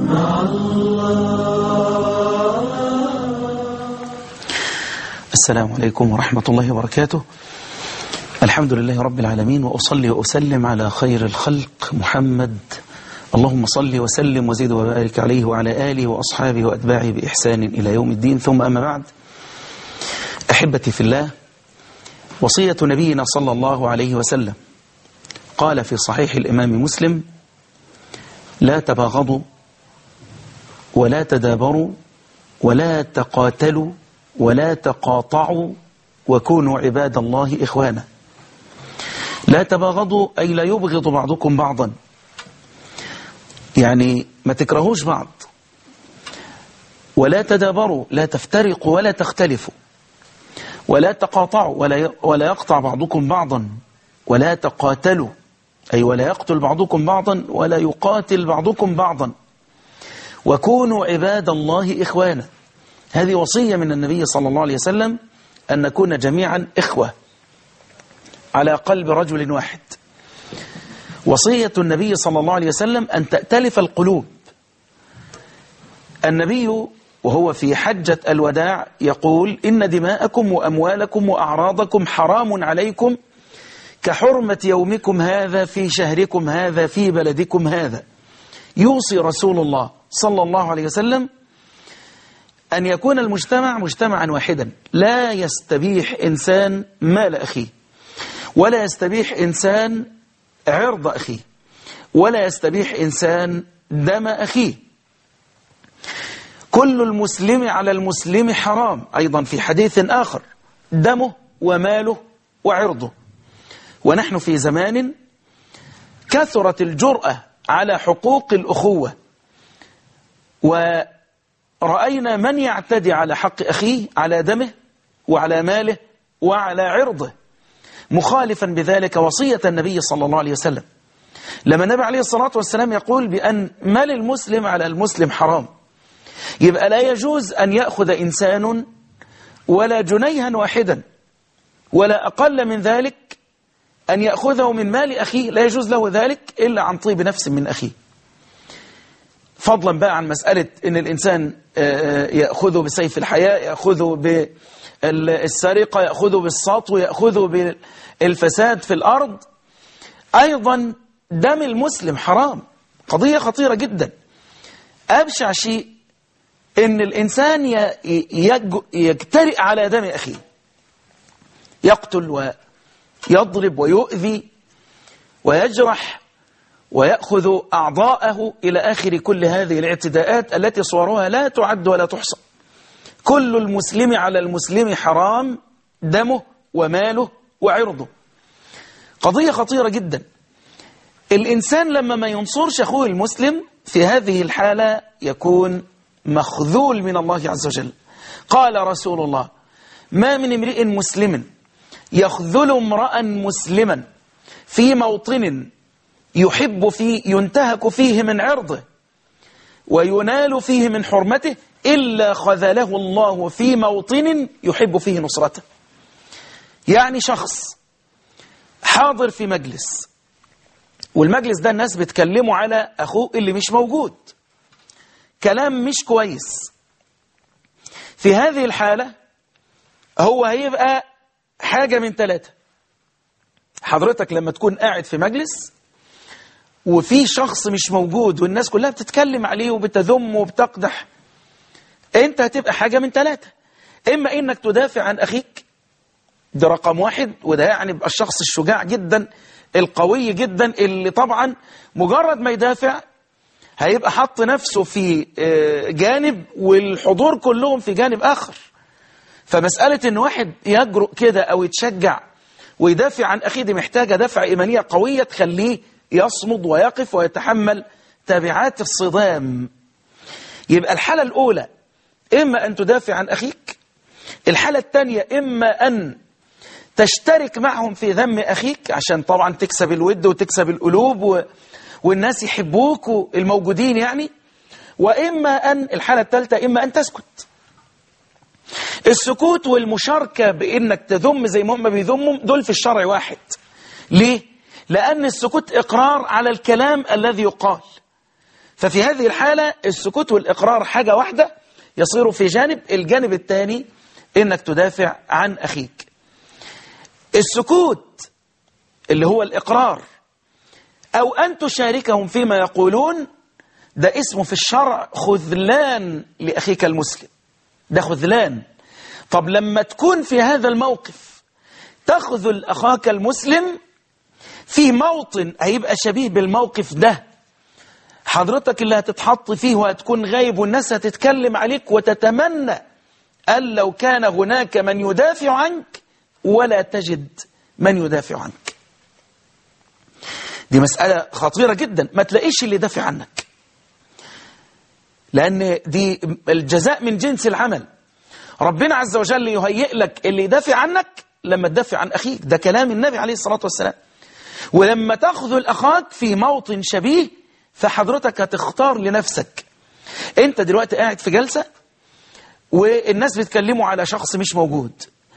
السلام عليكم ورحمة الله وبركاته الحمد لله رب العالمين وأصلي وأسلم على خير الخلق محمد اللهم صل وسلم وزيد وبارك عليه وعلى آله وأصحابه وأتباعه بإحسان إلى يوم الدين ثم أما بعد أحبتي في الله وصية نبينا صلى الله عليه وسلم قال في صحيح الإمام مسلم لا تباغضوا ولا تدابروا ولا تقاتلوا ولا تقاطعوا وكونوا عباد الله إخوانا لا تباغضوا أي لا يبغض بعضكم بعضا يعني ما تكرهوش بعض ولا تدابروا لا تفترقوا ولا تختلفوا ولا تقاطعوا ولا ولا يقطع بعضكم بعضا ولا تقاتلوا أي ولا يقتل بعضكم بعضا ولا يقاتل بعضكم بعضا وكونوا عباد الله إخوانا هذه وصية من النبي صلى الله عليه وسلم أن نكون جميعا إخوة على قلب رجل واحد وصية النبي صلى الله عليه وسلم أن تأتلف القلوب النبي وهو في حجة الوداع يقول إن دماءكم وأموالكم وأعراضكم حرام عليكم كحرمة يومكم هذا في شهركم هذا في بلدكم هذا يوصي رسول الله صلى الله عليه وسلم أن يكون المجتمع مجتمعا واحدا لا يستبيح إنسان مال أخيه ولا يستبيح إنسان عرض أخيه ولا يستبيح إنسان دم أخيه كل المسلم على المسلم حرام أيضا في حديث آخر دمه وماله وعرضه ونحن في زمان كثرت الجرأة على حقوق الأخوة ورأينا من يعتدي على حق أخيه على دمه وعلى ماله وعلى عرضه مخالفا بذلك وصية النبي صلى الله عليه وسلم لما النبي عليه الصلاة والسلام يقول بأن مال المسلم على المسلم حرام يبقى لا يجوز أن يأخذ إنسان ولا جنيها واحدا ولا أقل من ذلك أن يأخذه من مال أخيه لا يجوز له ذلك إلا عن طيب نفس من أخيه فضلا بقى عن مسألة أن الإنسان يأخذه بسيف الحياة يأخذه بالسرقة يأخذه بالسطو يأخذه بالفساد في الأرض أيضا دم المسلم حرام قضية خطيرة جدا أبشع شيء أن الإنسان يجترئ على دم أخيه يقتل ويضرب ويؤذي ويجرح ويأخذ أعضاءه إلى آخر كل هذه الاعتداءات التي صورها لا تعد ولا تحصى كل المسلم على المسلم حرام دمه وماله وعرضه قضية خطيرة جدا الإنسان لما ما ينصرش أخوه المسلم في هذه الحالة يكون مخذول من الله عز وجل قال رسول الله ما من امرئ مسلم يخذل امرأ مسلما في موطن يحب فيه ينتهك فيه من عرضه وينال فيه من حرمته إلا خذله الله في موطن يحب فيه نصرته يعني شخص حاضر في مجلس والمجلس ده الناس بتكلموا على أخوه اللي مش موجود كلام مش كويس في هذه الحالة هو هيبقى حاجة من ثلاثة حضرتك لما تكون قاعد في مجلس وفي شخص مش موجود والناس كلها بتتكلم عليه وبتذم وبتقدح انت هتبقى حاجة من ثلاثة اما انك تدافع عن اخيك ده رقم واحد وده يعني بقى الشخص الشجاع جدا القوي جدا اللي طبعا مجرد ما يدافع هيبقى حط نفسه في جانب والحضور كلهم في جانب آخر فمسألة ان واحد يجرؤ كده او يتشجع ويدافع عن أخيه دي محتاجة دفع إيمانية قوية تخليه يصمد ويقف ويتحمل تبعات الصدام يبقى الحالة الأولى إما أن تدافع عن أخيك الحالة الثانية إما أن تشترك معهم في ذم أخيك عشان طبعا تكسب الود وتكسب القلوب و... والناس يحبوك الموجودين يعني وإما أن الحالة الثالثة إما أن تسكت السكوت والمشاركة بإنك تذم زي ما هم بيذموا دول في الشرع واحد ليه؟ لأن السكوت إقرار على الكلام الذي يقال ففي هذه الحالة السكوت والإقرار حاجة واحدة يصير في جانب الجانب الثاني إنك تدافع عن أخيك السكوت اللي هو الإقرار أو أن تشاركهم فيما يقولون ده اسمه في الشرع خذلان لأخيك المسلم ده خذلان طب لما تكون في هذا الموقف تخذل أخاك المسلم في موطن هيبقى شبيه بالموقف ده حضرتك اللي هتتحط فيه وهتكون غايب والناس هتتكلم عليك وتتمنى أن لو كان هناك من يدافع عنك ولا تجد من يدافع عنك دي مسألة خطيرة جدا ما تلاقيش اللي يدافع عنك لأن دي الجزاء من جنس العمل ربنا عز وجل يهيئ لك اللي يدافع عنك لما تدافع عن أخيك ده كلام النبي عليه الصلاة والسلام ولما تخذل أخاك في موطن شبيه فحضرتك هتختار لنفسك انت دلوقتي قاعد في جلسة والناس بتكلموا على شخص مش موجود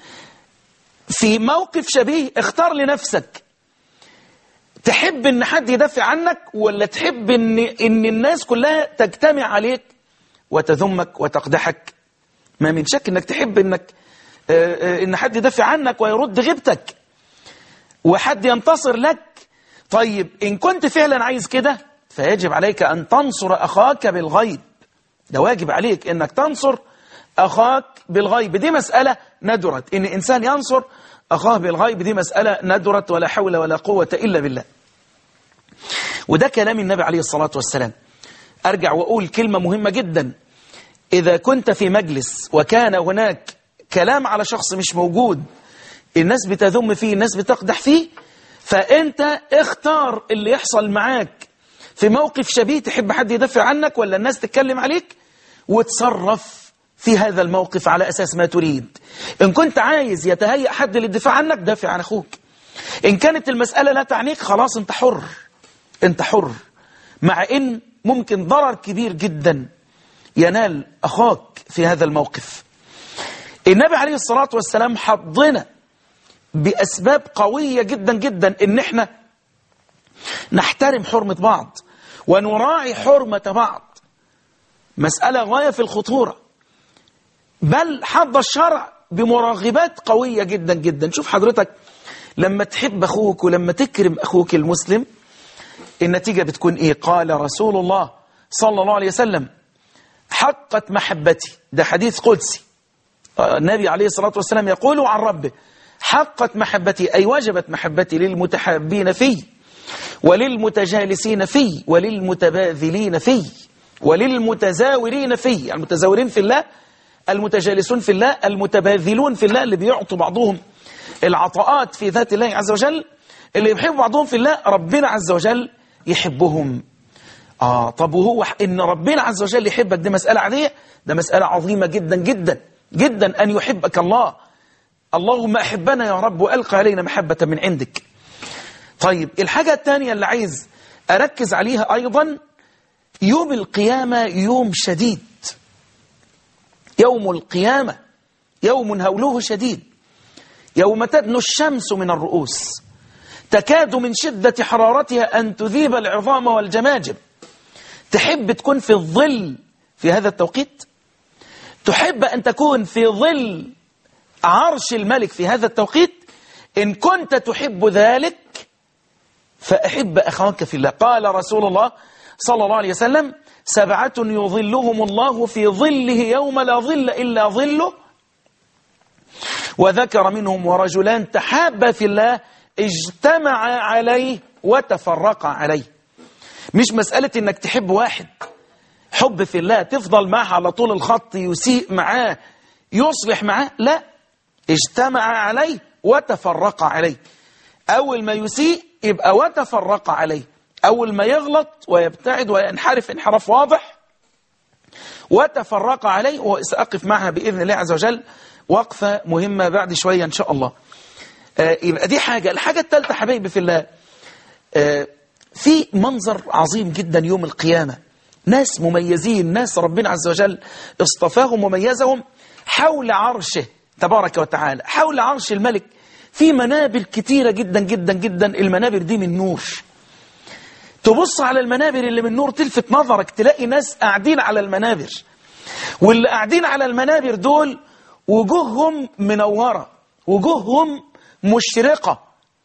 في موقف شبيه اختار لنفسك تحب ان حد يدافع عنك ولا تحب ان, إن الناس كلها تجتمع عليك وتذمك وتقدحك ما من شك انك تحب انك ان حد يدافع عنك ويرد غيبتك وحد ينتصر لك طيب ان كنت فعلا عايز كده فيجب عليك ان تنصر اخاك بالغيب ده واجب عليك انك تنصر اخاك بالغيب دي مسألة ندرت ان انسان ينصر أخاه بالغيب دي مسألة ندرت ولا حول ولا قوة إلا بالله وده كلام النبي عليه الصلاة والسلام أرجع وأقول كلمة مهمة جدا إذا كنت في مجلس وكان هناك كلام على شخص مش موجود الناس بتذم فيه الناس بتقدح فيه فأنت اختار اللي يحصل معاك في موقف شبيه تحب حد يدافع عنك ولا الناس تتكلم عليك وتصرف في هذا الموقف على أساس ما تريد إن كنت عايز يتهيأ حد للدفاع عنك دافع عن أخوك إن كانت المسألة لا تعنيك خلاص أنت حر أنت حر مع إن ممكن ضرر كبير جدا ينال أخاك في هذا الموقف النبي عليه الصلاة والسلام حضنا بأسباب قوية جدا جدا إن إحنا نحترم حرمة بعض ونراعي حرمة بعض مسألة غاية في الخطورة بل حض الشرع بمراغبات قوية جدا جدا شوف حضرتك لما تحب أخوك ولما تكرم أخوك المسلم النتيجة بتكون إيه قال رسول الله صلى الله عليه وسلم حقت محبتي ده حديث قدسي النبي عليه الصلاة والسلام يقول عن ربه حقت محبتي أي وجبت محبتي للمتحابين في وللمتجالسين في وللمتباذلين في وللمتزاورين في المتزاورين في الله المتجالسون في الله المتباذلون في الله اللي بيعطوا بعضهم العطاءات في ذات الله عز وجل اللي يحب بعضهم في الله ربنا عز وجل يحبهم آه طب وهو إن ربنا عز وجل يحبك دي مسألة عادية ده مسألة عظيمة جدا جدا جدا أن يحبك الله اللهم أحبنا يا رب وألقى علينا محبة من عندك طيب الحاجة الثانية اللي عايز أركز عليها أيضا يوم القيامة يوم شديد يوم القيامة يوم هوله شديد يوم تدنو الشمس من الرؤوس تكاد من شدة حرارتها أن تذيب العظام والجماجم تحب تكون في الظل في هذا التوقيت تحب أن تكون في ظل عرش الملك في هذا التوقيت إن كنت تحب ذلك فأحب أخاك في الله قال رسول الله صلى الله عليه وسلم سبعة يظلهم الله في ظله يوم لا ظل إلا ظله وذكر منهم ورجلان تحابا في الله اجتمع عليه وتفرق عليه مش مسألة انك تحب واحد حب في الله تفضل معه على طول الخط يسيء معاه يصلح معاه لا اجتمع عليه وتفرق عليه أول ما يسيء يبقى وتفرق عليه أول ما يغلط ويبتعد وينحرف انحراف واضح وتفرق عليه وسأقف معها بإذن الله عز وجل وقفة مهمة بعد شوية إن شاء الله آه يبقى دي حاجة الحاجة الثالثة حبايبي في الله آه في منظر عظيم جدا يوم القيامة ناس مميزين ناس ربنا عز وجل اصطفاهم وميزهم حول عرشه تبارك وتعالى حول عرش الملك في منابر كتيرة جدا جدا جدا المنابر دي من نور تبص على المنابر اللي من نور تلفت نظرك تلاقي ناس قاعدين على المنابر واللي قاعدين على المنابر دول وجوههم منورة وجوههم مشرقة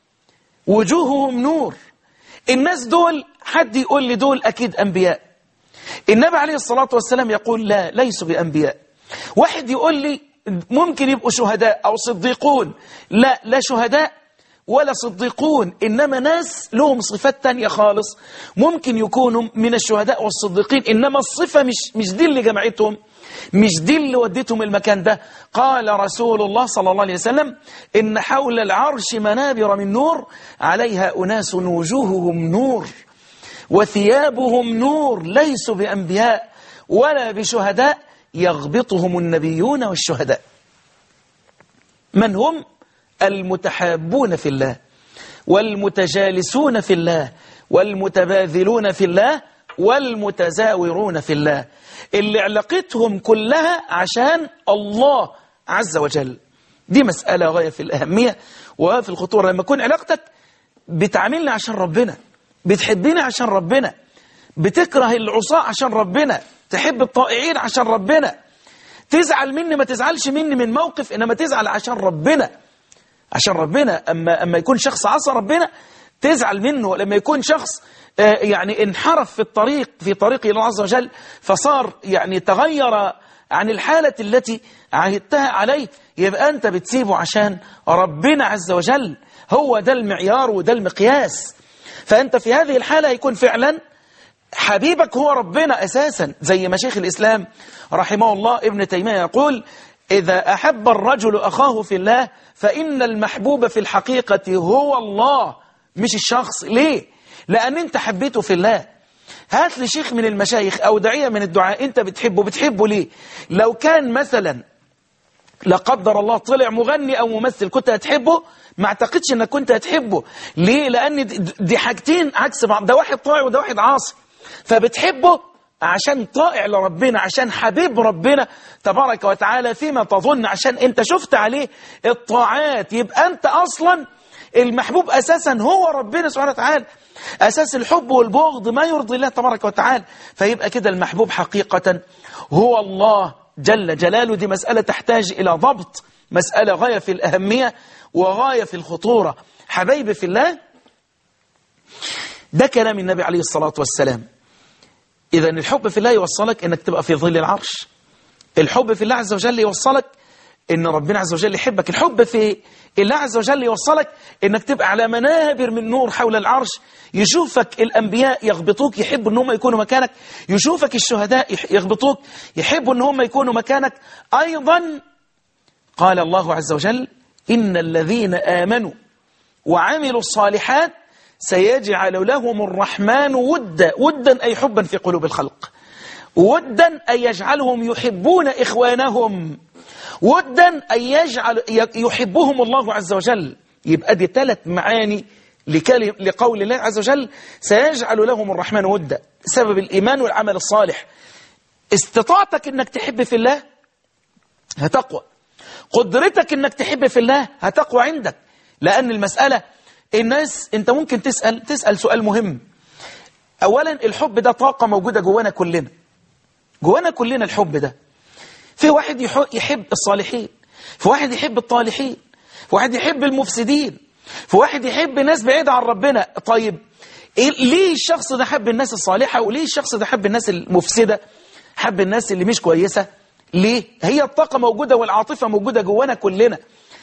وجوههم نور الناس دول حد يقول لي دول أكيد أنبياء النبي عليه الصلاة والسلام يقول لا ليسوا بأنبياء واحد يقول لي ممكن يبقوا شهداء أو صديقون لا لا شهداء ولا صديقون إنما ناس لهم صفات تانية خالص ممكن يكونوا من الشهداء والصديقين إنما الصفة مش, مش دي اللي جمعتهم مش دي اللي ودتهم المكان ده قال رسول الله صلى الله عليه وسلم إن حول العرش منابر من نور عليها أناس وجوههم نور وثيابهم نور ليسوا بأنبياء ولا بشهداء يغبطهم النبيون والشهداء من هم المتحابون في الله والمتجالسون في الله والمتباذلون في الله والمتزاورون في الله اللي علاقتهم كلها عشان الله عز وجل دي مسألة غاية في الأهمية وفي الخطورة لما يكون علاقتك بتعاملني عشان ربنا بتحبني عشان ربنا بتكره العصاة عشان ربنا تحب الطائعين عشان ربنا تزعل مني ما تزعلش مني من موقف إنما تزعل عشان ربنا عشان ربنا أما, أما يكون شخص عصى ربنا تزعل منه لما يكون شخص يعني انحرف في الطريق في طريق الله عز وجل فصار يعني تغير عن الحالة التي عهدتها عليه يبقى أنت بتسيبه عشان ربنا عز وجل هو ده المعيار وده المقياس فأنت في هذه الحالة يكون فعلا حبيبك هو ربنا أساسا زي ما شيخ الإسلام رحمه الله ابن تيمية يقول إذا أحب الرجل أخاه في الله فإن المحبوب في الحقيقة هو الله مش الشخص ليه؟ لأن أنت حبيته في الله هات لي شيخ من المشايخ أو داعية من الدعاء أنت بتحبه بتحبه ليه؟ لو كان مثلا لا قدر الله طلع مغني أو ممثل كنت هتحبه ما اعتقدش انك كنت هتحبه ليه لان دي حاجتين عكس بعض ده واحد طائع وده واحد عاصي فبتحبه عشان طائع لربنا عشان حبيب ربنا تبارك وتعالى فيما تظن عشان انت شفت عليه الطاعات يبقى انت اصلا المحبوب اساسا هو ربنا سبحانه وتعالى اساس الحب والبغض ما يرضي الله تبارك وتعالى فيبقى كده المحبوب حقيقة هو الله جل جلاله دي مسألة تحتاج إلى ضبط مسألة غاية في الأهمية وغاية في الخطورة حبايبي في الله ده كلام النبي عليه الصلاة والسلام إذا الحب في الله يوصلك إنك تبقى في ظل العرش الحب في الله عز وجل يوصلك إن ربنا عز وجل يحبك الحب في الله عز وجل يوصلك إنك تبقى على منابر من نور حول العرش يشوفك الأنبياء يغبطوك يحبوا إن هم يكونوا مكانك يشوفك الشهداء يغبطوك يحبوا إن هم يكونوا مكانك أيضا قال الله عز وجل إن الذين آمنوا وعملوا الصالحات سيجعل لهم الرحمن ودا ودا أي حبا في قلوب الخلق ودا أي يجعلهم يحبون إخوانهم ودا أي يجعل يحبهم الله عز وجل يبقى دي ثلاث معاني لقول الله عز وجل سيجعل لهم الرحمن ودا سبب الإيمان والعمل الصالح استطاعتك انك تحب في الله هتقوى قدرتك انك تحب في الله هتقوى عندك لأن المسألة الناس انت ممكن تسأل تسأل سؤال مهم اولا الحب ده طاقة موجودة جوانا كلنا جوانا كلنا الحب ده في واحد يحب الصالحين في واحد يحب الطالحين في واحد يحب المفسدين في واحد يحب ناس بعيدة عن ربنا طيب إيه ليه الشخص ده حب الناس الصالحة وليه الشخص ده حب الناس المفسدة حب الناس اللي مش كويسة ليه هي الطاقة موجودة والعاطفة موجودة جوانا كلنا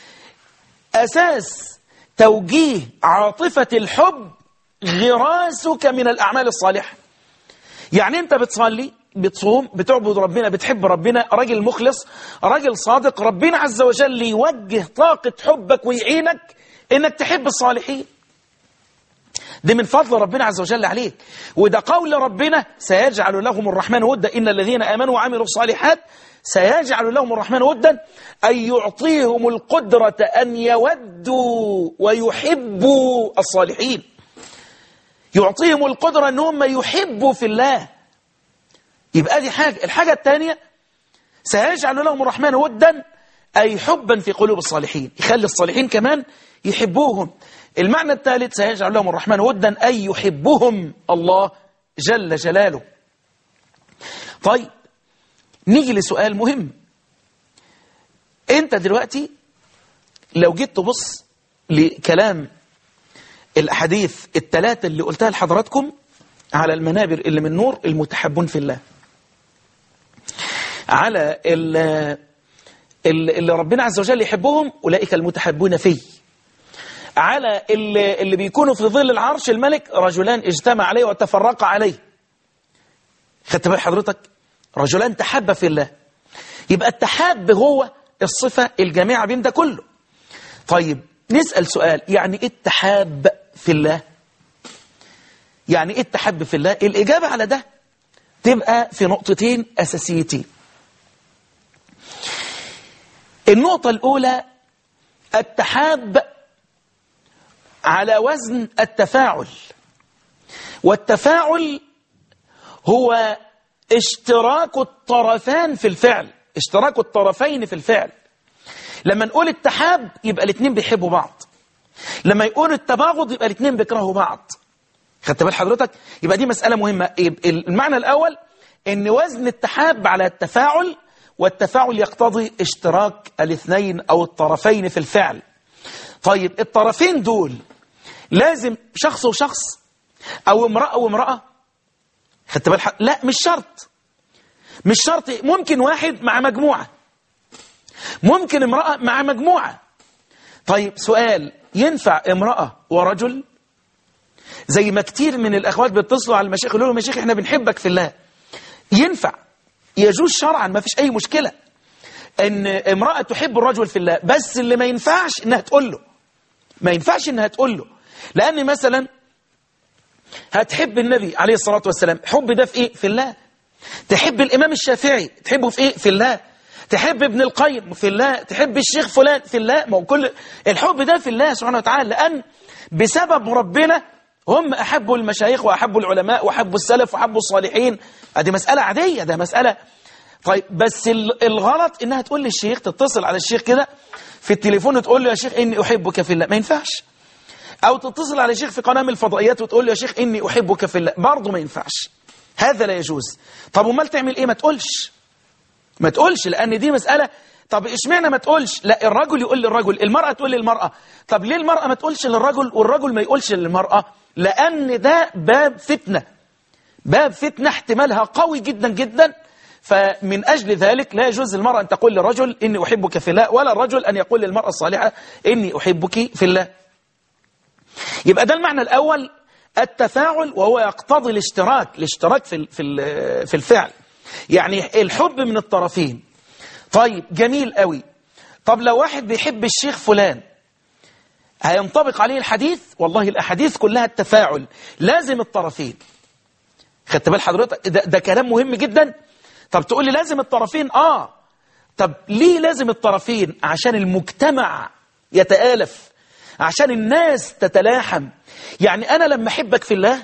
أساس توجيه عاطفة الحب غراسك من الأعمال الصالحة يعني أنت بتصلي بتصوم بتعبد ربنا بتحب ربنا راجل مخلص راجل صادق ربنا عز وجل يوجه طاقة حبك ويعينك إنك تحب الصالحين دي من فضل ربنا عز وجل عليك وده قول ربنا سيجعل لهم الرحمن ودا إن الذين آمنوا وعملوا الصالحات سيجعل لهم الرحمن ودا أن يعطيهم القدرة أن يودوا ويحبوا الصالحين يعطيهم القدرة أن هم يحبوا في الله يبقى دي حاجة الحاجة الثانية سيجعل لهم الرحمن ودا أي حبا في قلوب الصالحين يخلي الصالحين كمان يحبوهم المعنى الثالث سيجعل لهم الرحمن ودا أي يحبهم الله جل جلاله طيب نيجي لسؤال مهم انت دلوقتي لو جيت تبص لكلام الأحاديث الثلاثة اللي قلتها لحضراتكم على المنابر اللي من نور المتحبون في الله على اللي ربنا عز وجل يحبهم أولئك المتحبون فيه على اللي, اللي بيكونوا في ظل العرش الملك رجلان اجتمع عليه وتفرق عليه خدت بال حضرتك رجلان تحب في الله يبقى التحاب هو الصفة الجامعة بين ده كله طيب نسأل سؤال يعني ايه التحاب في الله يعني ايه التحب في الله الإجابة على ده تبقى في نقطتين أساسيتين النقطة الأولى التحاب على وزن التفاعل والتفاعل هو اشتراك الطرفان في الفعل اشتراك الطرفين في الفعل لما نقول التحاب يبقى الاثنين بيحبوا بعض لما يقول التباغض يبقى الاثنين بيكرهوا بعض خدت بال حضرتك يبقى دي مسألة مهمة المعنى الأول ان وزن التحاب على التفاعل والتفاعل يقتضي اشتراك الاثنين أو الطرفين في الفعل طيب الطرفين دول لازم شخص وشخص أو امرأة وامرأة خدت بالك لا مش شرط مش شرط ممكن واحد مع مجموعة ممكن امرأة مع مجموعة طيب سؤال ينفع امرأة ورجل زي ما كتير من الأخوات بيتصلوا على المشايخ يقولوا لهم يا شيخ احنا بنحبك في الله ينفع يجوز شرعا ما فيش أي مشكلة ان امرأة تحب الرجل في الله بس اللي ما ينفعش انها تقول له ما ينفعش انها تقول له لأن مثلا هتحب النبي عليه الصلاة والسلام حب ده في ايه في الله تحب الإمام الشافعي تحبه في ايه في الله تحب ابن القيم في الله تحب الشيخ فلان في الله ما هو كل الحب ده في الله سبحانه وتعالى لأن بسبب ربنا هم أحبوا المشايخ وأحبوا العلماء وأحبوا السلف وأحبوا الصالحين دي مسألة عادية ده مسألة طيب بس الغلط إنها تقول للشيخ تتصل على الشيخ كده في التليفون وتقول له يا شيخ إني أحبك في الله ما ينفعش أو تتصل على شيخ في قناة من الفضائيات وتقول له يا شيخ إني أحبك في الله برضه ما ينفعش هذا لا يجوز طب ومال تعمل إيه ما تقولش ما تقولش لأن دي مسألة طب اشمعنى ما تقولش لا الرجل يقول للرجل المرأة تقول للمرأة طب ليه المرأة ما تقولش للرجل والرجل ما يقولش للمرأة لأن ده باب فتنة باب فتنة احتمالها قوي جدا جدا فمن أجل ذلك لا يجوز للمرأة أن تقول للرجل إني أحبك في الله ولا الرجل أن يقول للمرأة الصالحة إني أحبك في الله يبقى ده المعنى الأول التفاعل وهو يقتضي الاشتراك الاشتراك في في الفعل يعني الحب من الطرفين طيب جميل قوي طب لو واحد بيحب الشيخ فلان هينطبق عليه الحديث والله الأحاديث كلها التفاعل لازم الطرفين خدت بال حضرتك ده, ده كلام مهم جدا طب تقول لي لازم الطرفين آه طب ليه لازم الطرفين عشان المجتمع يتآلف عشان الناس تتلاحم يعني أنا لما أحبك في الله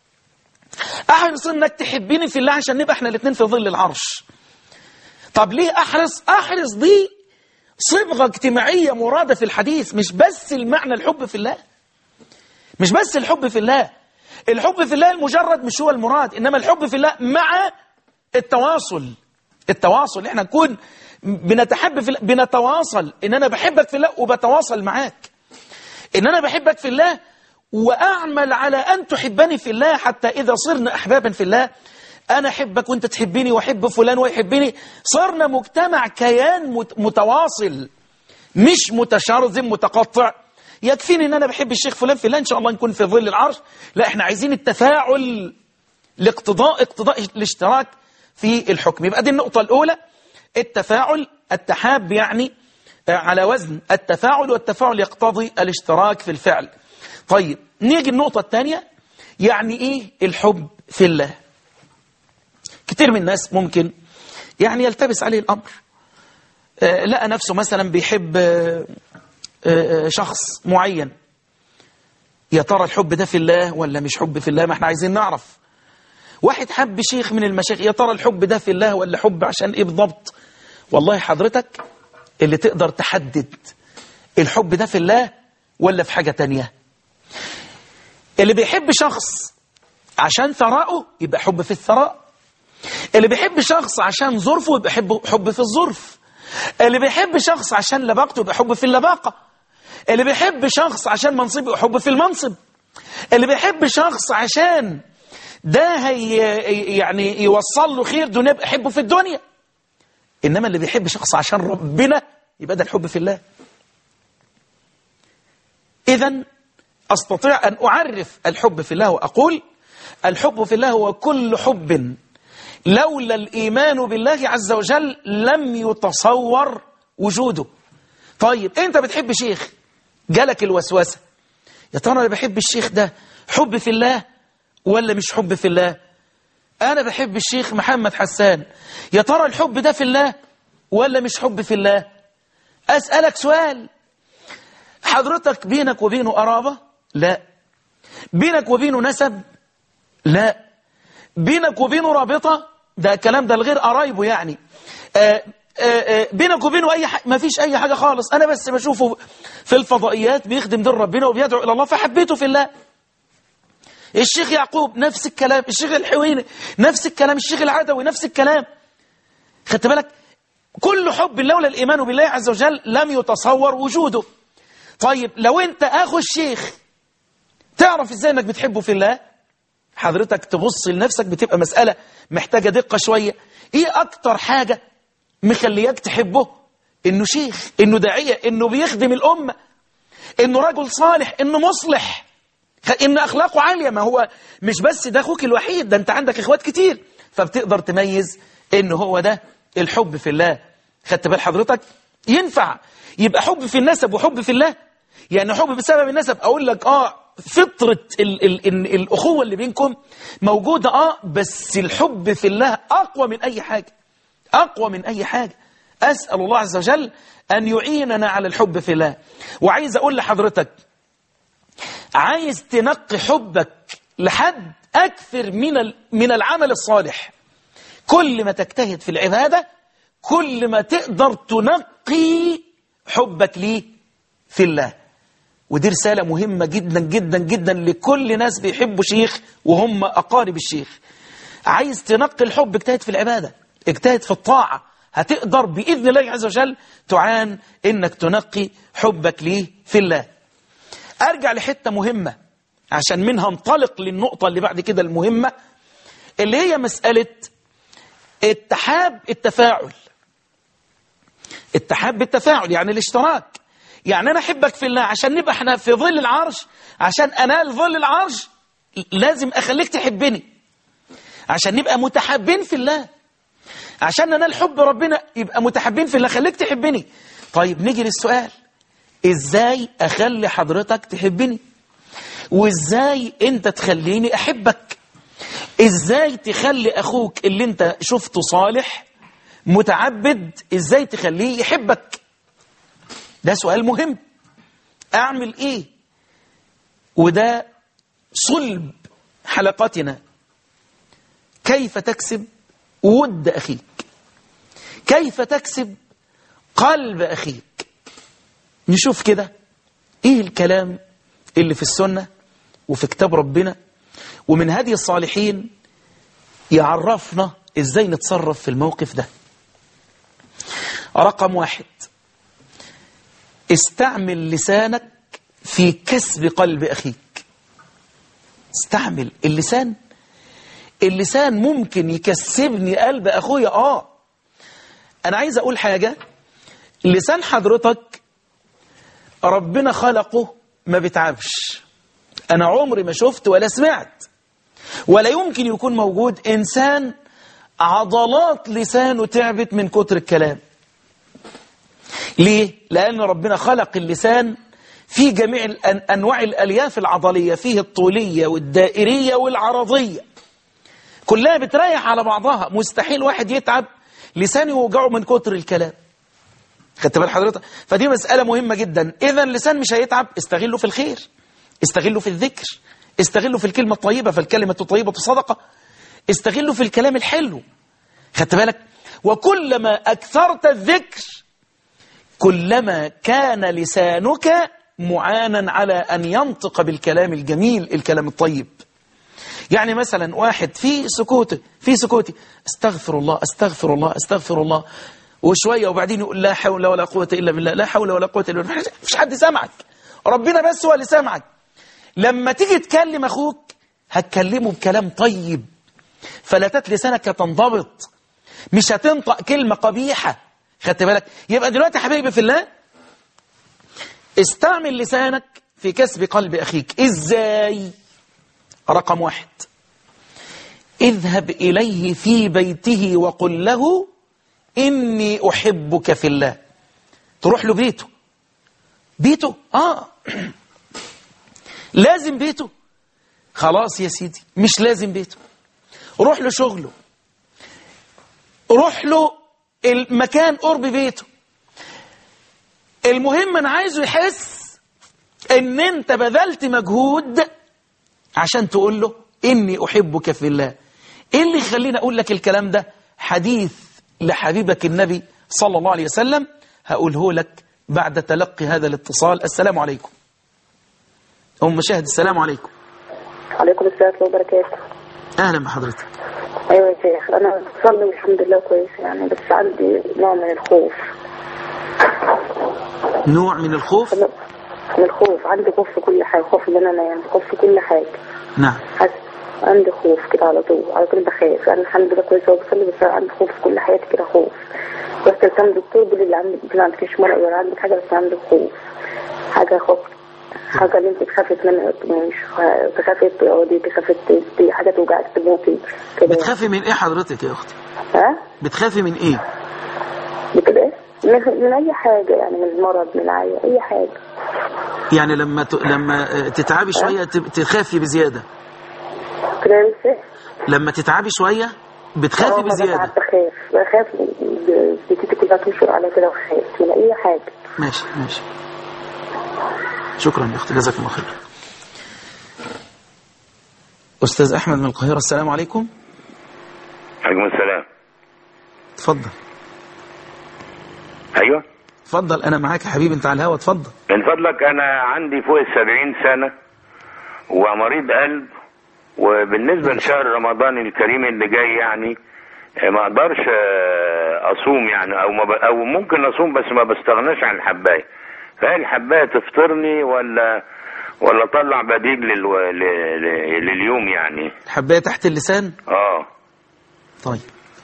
أحرص أنك تحبيني في الله عشان نبقى احنا الاثنين في ظل العرش طب ليه أحرص أحرص دي صبغة اجتماعية مرادة في الحديث مش بس المعنى الحب في الله مش بس الحب في الله الحب في الله المجرد مش هو المراد إنما الحب في الله مع التواصل التواصل احنا نكون بنتحب في الله بنتواصل ان انا بحبك في الله وبتواصل معاك ان انا بحبك في الله واعمل على ان تحبني في الله حتى اذا صرنا احبابا في الله انا احبك وانت تحبني واحب فلان ويحبني صرنا مجتمع كيان متواصل مش متشرذم متقطع يكفيني ان انا بحب الشيخ فلان في الله ان شاء الله نكون في ظل العرش لا احنا عايزين التفاعل لاقتضاء اقتضاء الاشتراك في الحكم يبقى دي النقطة الأولى التفاعل التحاب يعني على وزن التفاعل والتفاعل يقتضي الاشتراك في الفعل طيب نيجي النقطة الثانية يعني ايه الحب في الله كتير من الناس ممكن يعني يلتبس عليه الأمر آه لقى نفسه مثلا بيحب آه آه شخص معين يا ترى الحب ده في الله ولا مش حب في الله ما احنا عايزين نعرف واحد حب شيخ من المشايخ يا ترى الحب ده في الله ولا حب عشان ايه بالضبط والله حضرتك اللي تقدر تحدد الحب ده في الله ولا في حاجة تانية اللي بيحب شخص عشان ثراءه يبقى حب في الثراء اللي بيحب شخص عشان ظرفه يبقى حب, حب في الظرف اللي بيحب شخص عشان لباقته يبقى حب في اللباقة اللي بيحب شخص عشان منصب يبقى حب في المنصب اللي بيحب شخص عشان ده هي يعني يوصل له خير دنيا يبقى حبه في الدنيا إنما اللي بيحب شخص عشان ربنا يبقى ده الحب في الله إذا أستطيع أن أعرف الحب في الله وأقول الحب في الله هو كل حب لولا الإيمان بالله عز وجل لم يتصور وجوده طيب أنت بتحب شيخ جالك الوسوسة يا ترى أنا بحب الشيخ ده حب في الله ولا مش حب في الله أنا بحب الشيخ محمد حسان يا ترى الحب ده في الله ولا مش حب في الله أسألك سؤال حضرتك بينك وبينه قرابة لا بينك وبينه نسب لا بينك وبينه رابطة ده الكلام ده الغير قرايبه يعني آآ آآ بينك وبينه أي حاجة ما فيش أي حاجة خالص أنا بس بشوفه في الفضائيات بيخدم دين ربنا وبيدعو إلى الله فحبيته في الله الشيخ يعقوب نفس الكلام الشيخ الحويني نفس الكلام الشيخ العدوي نفس الكلام خدت بالك كل حب لولا الإيمان بالله عز وجل لم يتصور وجوده طيب لو أنت أخو الشيخ تعرف إزاي أنك بتحبه في الله حضرتك تبص لنفسك بتبقى مسألة محتاجة دقة شوية إيه أكتر حاجة مخلياك تحبه إنه شيخ إنه داعية إنه بيخدم الأمة إنه رجل صالح إنه مصلح إن أخلاقه عالية ما هو مش بس ده أخوك الوحيد ده أنت عندك إخوات كتير فبتقدر تميز إنه هو ده الحب في الله خدت بال حضرتك ينفع يبقى حب في النسب وحب في الله يعني حب بسبب النسب أقول لك آه فطرة ال ال ال الأخوة اللي بينكم موجودة آه بس الحب في الله أقوى من أي حاجة أقوى من أي حاجة أسأل الله عز وجل أن يعيننا على الحب في الله وعايز أقول لحضرتك عايز تنقي حبك لحد أكثر من من العمل الصالح كل ما تجتهد في العبادة كل ما تقدر تنقي حبك ليه في الله ودي رسالة مهمة جدا جدا جدا لكل ناس بيحبوا شيخ وهم أقارب الشيخ عايز تنقي الحب اجتهد في العبادة اجتهد في الطاعة هتقدر بإذن الله عز وجل تعان إنك تنقي حبك ليه في الله أرجع لحتة مهمة عشان منها انطلق للنقطة اللي بعد كده المهمة اللي هي مسألة اتحاب التفاعل اتحاب بالتفاعل يعني الاشتراك يعني أنا أحبك في الله عشان نبقى احنا في ظل العرش عشان أنال ظل العرش لازم أخليك تحبني عشان نبقى متحابين في الله عشان ننال حب ربنا يبقى متحابين في الله خليك تحبني طيب نيجي للسؤال ازاي اخلي حضرتك تحبني وازاي انت تخليني احبك ازاي تخلي اخوك اللي انت شفته صالح متعبد ازاي تخليه يحبك ده سؤال مهم اعمل ايه وده صلب حلقتنا كيف تكسب ود اخيك كيف تكسب قلب اخيك نشوف كده ايه الكلام اللي في السنة وفي كتاب ربنا ومن هدي الصالحين يعرفنا ازاي نتصرف في الموقف ده رقم واحد استعمل لسانك في كسب قلب أخيك استعمل اللسان اللسان ممكن يكسبني قلب أخويا آه أنا عايز أقول حاجة لسان حضرتك ربنا خلقه ما بيتعبش أنا عمري ما شفت ولا سمعت ولا يمكن يكون موجود إنسان عضلات لسانه تعبت من كتر الكلام ليه؟ لأن ربنا خلق اللسان في جميع أنواع الألياف العضلية فيه الطولية والدائرية والعرضية كلها بتريح على بعضها مستحيل واحد يتعب لسانه يوجعه من كتر الكلام خدت بال حضرتك فدي مسألة مهمة جدا إذا اللسان مش هيتعب استغله في الخير استغله في الذكر استغله في الكلمة الطيبة فالكلمة الطيبة صدقة استغله في الكلام الحلو خدت بالك وكلما أكثرت الذكر كلما كان لسانك معانا على أن ينطق بالكلام الجميل الكلام الطيب يعني مثلا واحد في سكوته في سكوتي استغفر الله استغفر الله استغفر الله وشوية وبعدين يقول لا حول ولا قوة إلا بالله لا حول ولا قوة إلا بالله مفيش حد سامعك ربنا بس هو اللي سامعك لما تيجي تكلم أخوك هتكلمه بكلام طيب فلتات لسانك تنضبط مش هتنطق كلمة قبيحة خدت بالك يبقى دلوقتي حبيبي في الله استعمل لسانك في كسب قلب أخيك إزاي رقم واحد اذهب إليه في بيته وقل له إني أحبك في الله تروح له بيته بيته آه لازم بيته خلاص يا سيدي مش لازم بيته روح له شغله روح له المكان قرب بيته المهم انا عايزه يحس ان انت بذلت مجهود عشان تقول له اني احبك في الله ايه اللي يخليني اقول لك الكلام ده حديث لحبيبك النبي صلى الله عليه وسلم هقوله لك بعد تلقي هذا الاتصال السلام عليكم ام شاهد السلام عليكم عليكم السلام ورحمة الله وبركاته اهلا بحضرتك أيوة يا شيخ أنا بصلي والحمد لله كويس يعني بس عندي نوع من الخوف نوع من الخوف من الخوف عندي خوف في كل حاجة خوف إن أنا أنام خوف في كل حاجة نعم حاسس عندي خوف كده على طول على طول بخاف أنا الحمد لله كويسة وبصلي بس أنا عندي خوف في كل حياتي كده خوف رحت لكام دكتور بيقول لي عندك ما عندكش مرض ولا عندك حاجة بس عندك خوف حاجة خوف حاجة اللي انت تخافي منها مش تخافي تقعدي تخافي ت- حاجة توجعك تموتي كده يعني. بتخافي من ايه حضرتك يا اختي ها بتخافي من ايه بكده ايه؟ من, من اي حاجة يعني من المرض من العيا اي حاجة يعني لما ت... لما آه، تتعبي شويه ت... تخافي بزياده كده لسه لما تتعبي شويه بتخافي بزياده بتعب بخاف بخاف ب- بتيجي كلها تنشر على كده وخاف من اي حاجة ماشي ماشي شكرا يا اختي جزاك الله خير استاذ احمد من القاهره السلام عليكم عليكم السلام اتفضل ايوه اتفضل انا معاك يا حبيبي انت على الهوا اتفضل من فضلك انا عندي فوق السبعين سنة ومريض قلب وبالنسبة لشهر رمضان الكريم اللي جاي يعني آه، ما اقدرش آه، اصوم يعني او ما ب... او ممكن اصوم بس ما بستغناش عن الحباية فهل الحباية تفطرني ولا ولا اطلع بديل للو... ل... ل... لليوم يعني الحبايه تحت اللسان اه طيب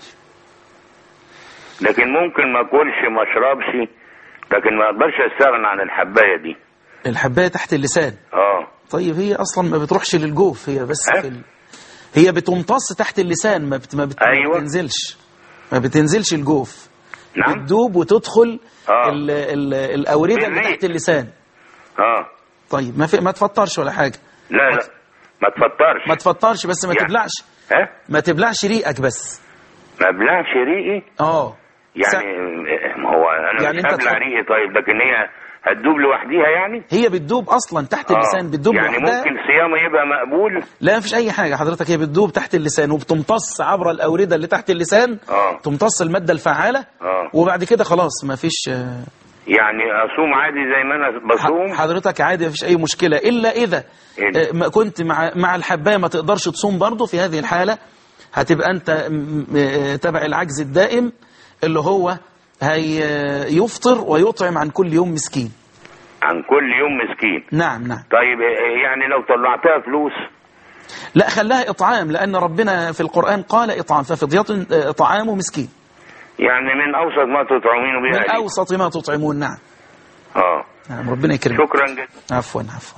لكن ممكن ما اكلش ما اشربش لكن ما اقدرش استغنى عن الحباية دي الحبايه تحت اللسان اه طيب هي اصلا ما بتروحش للجوف هي بس أه؟ في ال... هي بتمتص تحت اللسان ما, بت... ما, بت... أيوة. ما بتنزلش ما بتنزلش الجوف نعم بتدوب وتدخل آه. ال... ال... الاورده اللي بالريق. تحت اللسان اه طيب ما في... ما تفطرش ولا حاجه لا لا ما تفطرش ما تفطرش بس ما يعني- تبلعش ها ما تبلعش ريقك بس ما ابلعش ريقي اه يعني ما هو انا يعني مش أنت هبلع تحط- ريقي طيب لكن هي هتدوب لوحديها يعني هي بتدوب اصلا تحت آه. اللسان بتدوب يعني لوحدها ممكن صيامي يبقى مقبول لا مفيش اي حاجه حضرتك هي بتدوب تحت اللسان وبتمتص عبر الاورده اللي تحت اللسان اه تمتص الماده الفعاله اه وبعد كده خلاص مفيش آه، يعني اصوم عادي زي ما انا بصوم حضرتك عادي مفيش اي مشكله الا اذا إيه؟ آه، ما كنت مع مع الحبايه ما تقدرش تصوم برضه في هذه الحاله هتبقى انت م- م- آه، تبع العجز الدائم اللي هو هي يفطر ويطعم عن كل يوم مسكين عن كل يوم مسكين نعم نعم طيب يعني لو طلعتها فلوس لا خلاها إطعام لأن ربنا في القرآن قال إطعام ففضية آه، طعام مسكين يعني من اوسط ما تطعمين من بها أهلي. أوسط ما تطعمون نعم اه نعم ربنا يكرمك شكرا جدا عفوا عفوا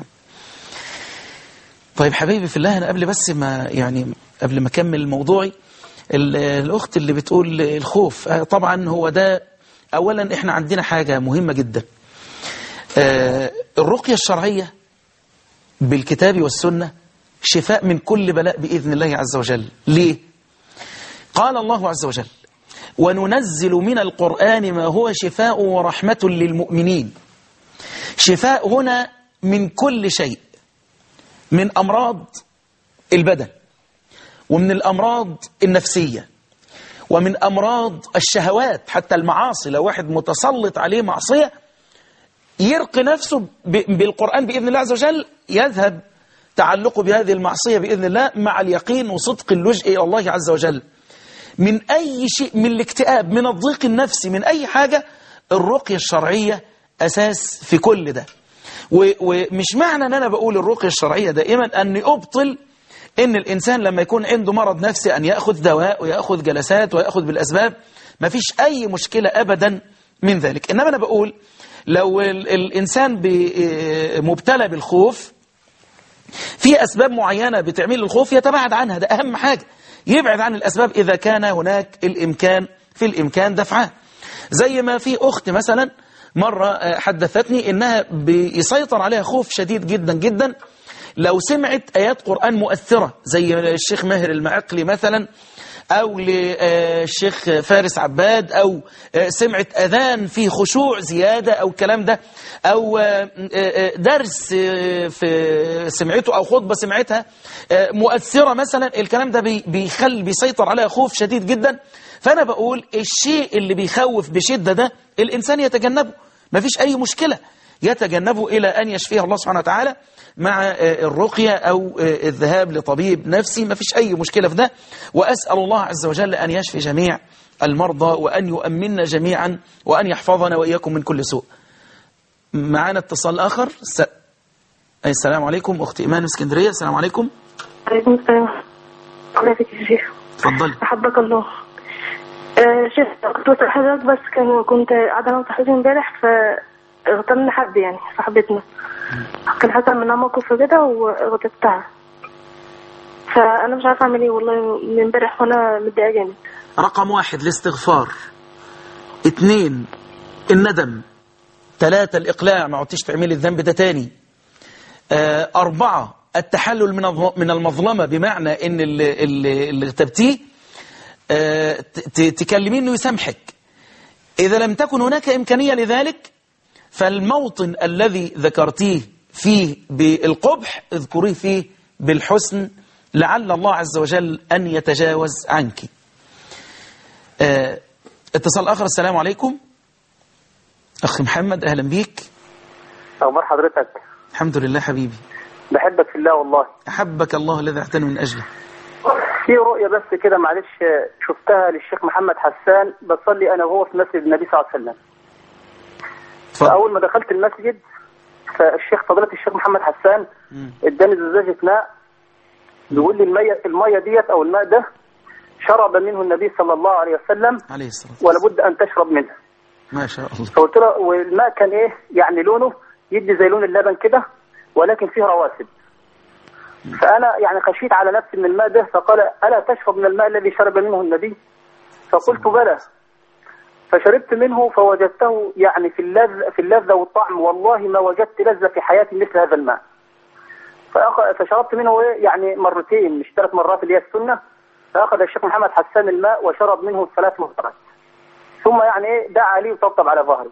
طيب حبيبي في الله أنا قبل بس ما يعني قبل ما أكمل موضوعي ال- الأخت اللي بتقول الخوف آه، طبعا هو ده أولا إحنا عندنا حاجة مهمة جدا آه، الرقية الشرعية بالكتاب والسنة شفاء من كل بلاء بإذن الله عز وجل ليه؟ قال الله عز وجل وننزل من القرآن ما هو شفاء ورحمة للمؤمنين شفاء هنا من كل شيء من أمراض البدن ومن الأمراض النفسية ومن أمراض الشهوات حتى المعاصي لو واحد متسلط عليه معصية يرقي نفسه ب- بالقرآن بإذن الله عز وجل يذهب تعلقه بهذه المعصية بإذن الله مع اليقين وصدق اللجئ إلى الله عز وجل من أي شيء من الاكتئاب من الضيق النفسي من أي حاجة الرقية الشرعية أساس في كل ده و- ومش معنى أن أنا بقول الرقية الشرعية دائما أني أبطل إن الإنسان لما يكون عنده مرض نفسي أن يأخذ دواء ويأخذ جلسات ويأخذ بالأسباب ما فيش أي مشكلة أبدا من ذلك إنما أنا بقول لو ال- الإنسان ب- مبتلى بالخوف في أسباب معينة بتعمل الخوف يتباعد عنها ده أهم حاجة يبعد عن الأسباب إذا كان هناك الإمكان في الإمكان دفعها زي ما في أخت مثلا مرة آه، حدثتني إنها بيسيطر عليها خوف شديد جدا جدا لو سمعت آيات قرآن مؤثرة زي الشيخ ماهر المعقلي مثلا أو للشيخ فارس عباد أو آه، سمعت أذان فيه خشوع زيادة أو الكلام ده أو آه، آه، درس آه، في سمعته أو خطبة سمعتها آه، مؤثرة مثلا الكلام ده بي- بيخل بيسيطر عليها خوف شديد جدا فأنا بقول الشيء اللي بيخوف بشدة ده الإنسان يتجنبه مفيش أي مشكلة يتجنبه إلى أن يشفيه الله سبحانه وتعالى مع آه، الرقية أو آه، الذهاب لطبيب نفسي ما فيش أي مشكلة في ده وأسأل الله عز وجل أن يشفي جميع المرضى وأن يؤمننا جميعا وأن يحفظنا وإياكم من كل سوء معانا اتصال آخر س... أي السلام عليكم أختي إيمان من اسكندرية السلام عليكم عليكم السلام الله يبارك يا شيخ اتفضلي أحبك الله آه شيخ كنت بسأل حضرتك بس كان كنت قاعدة أنا وصاحبتي امبارح فاغتبنا حد يعني صاحبتنا كان حصل منها موقف كده وغضبتها فأنا مش عارفة أعمل إيه والله من امبارح وأنا متضايقة جامد رقم واحد الاستغفار اثنين الندم ثلاثة الإقلاع ما عدتش تعملي الذنب ده تاني آه، أربعة التحلل من الظ- من المظلمة بمعنى إن اللي, اللي, اللي اغتبتيه آه، ت- ت- تكلميه إنه يسامحك إذا لم تكن هناك إمكانية لذلك فالموطن الذي ذكرتيه فيه بالقبح اذكريه فيه بالحسن لعل الله عز وجل أن يتجاوز عنك آه، اتصال آخر السلام عليكم أخي محمد أهلا بيك أخبار حضرتك الحمد لله حبيبي بحبك في الله والله أحبك الله الذي اعتني من أجله في رؤية بس كده معلش شفتها للشيخ محمد حسان بصلي أنا وهو في مسجد النبي صلى الله عليه وسلم اتفضل فأول ما دخلت المسجد فالشيخ فضيلة الشيخ محمد حسان مم. اداني زجاجة ماء بيقول لي المية المية ديت أو الماء ده شرب منه النبي صلى الله عليه وسلم عليه الصلاة والسلام ولابد أن تشرب منه ما شاء الله فقلت له والماء كان إيه يعني لونه يدي زي لون اللبن كده ولكن فيه رواسب فأنا يعني خشيت على نفسي من الماء ده فقال ألا تشرب من الماء الذي شرب منه النبي فقلت بلى فشربت منه فوجدته يعني في اللذة في اللذة والطعم والله ما وجدت لذة في حياتي مثل هذا الماء فأخ... فشربت منه إيه يعني مرتين مش ثلاث مرات اللي هي السنة فأخذ الشيخ محمد حسان الماء وشرب منه ثلاث مرات ثم يعني إيه دعا لي وطبطب على ظهري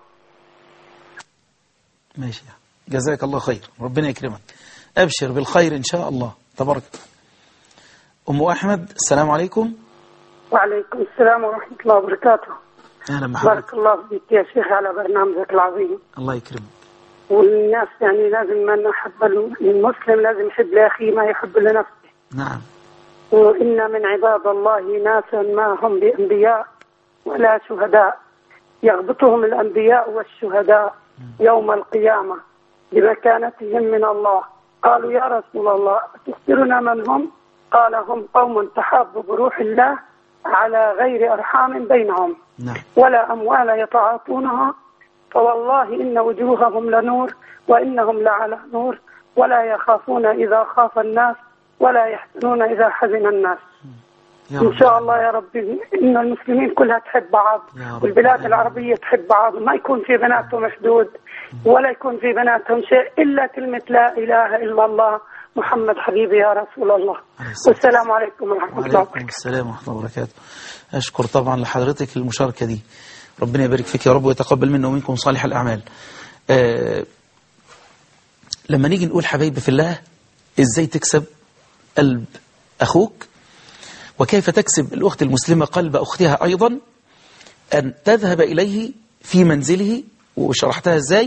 ماشي جزاك الله خير ربنا يكرمك أبشر بالخير إن شاء الله تبارك أم أحمد السلام عليكم وعليكم السلام ورحمة الله وبركاته أهلا بحضرتك بارك الله فيك يا شيخ على برنامجك العظيم الله يكرمك والناس يعني لازم من أحب المسلم لازم يحب لأخيه ما يحب لنفسه نعم وإن من عباد الله ناسا ما هم بأنبياء ولا شهداء يغبطهم الأنبياء والشهداء يوم القيامة بمكانتهم من الله قالوا يا رسول الله تخبرنا من هم قال هم قوم تحابوا بروح الله على غير أرحام بينهم نعم ولا أموال يتعاطونها فوالله إن وجوههم لنور وإنهم لعلى نور ولا يخافون إذا خاف الناس ولا يحزنون إذا حزن الناس يا إن رب شاء الله يا ربي إن المسلمين كلها تحب بعض يا رب والبلاد العالمين. العربية تحب بعض ما يكون في بناتهم حدود ولا يكون في بناتهم شيء إلا كلمة لا إله إلا الله محمد حبيبي يا رسول الله عليه الصلاة والسلام عليكم ورحمة الله وعليكم وبركاته السلام ورحمة الله وبركاته أشكر طبعا لحضرتك المشاركة دي ربنا يبارك فيك يا رب ويتقبل منا ومنكم صالح الأعمال آه لما نيجي نقول حبايبي في الله إزاي تكسب قلب أخوك وكيف تكسب الأخت المسلمة قلب أختها أيضا أن تذهب إليه في منزله وشرحتها إزاي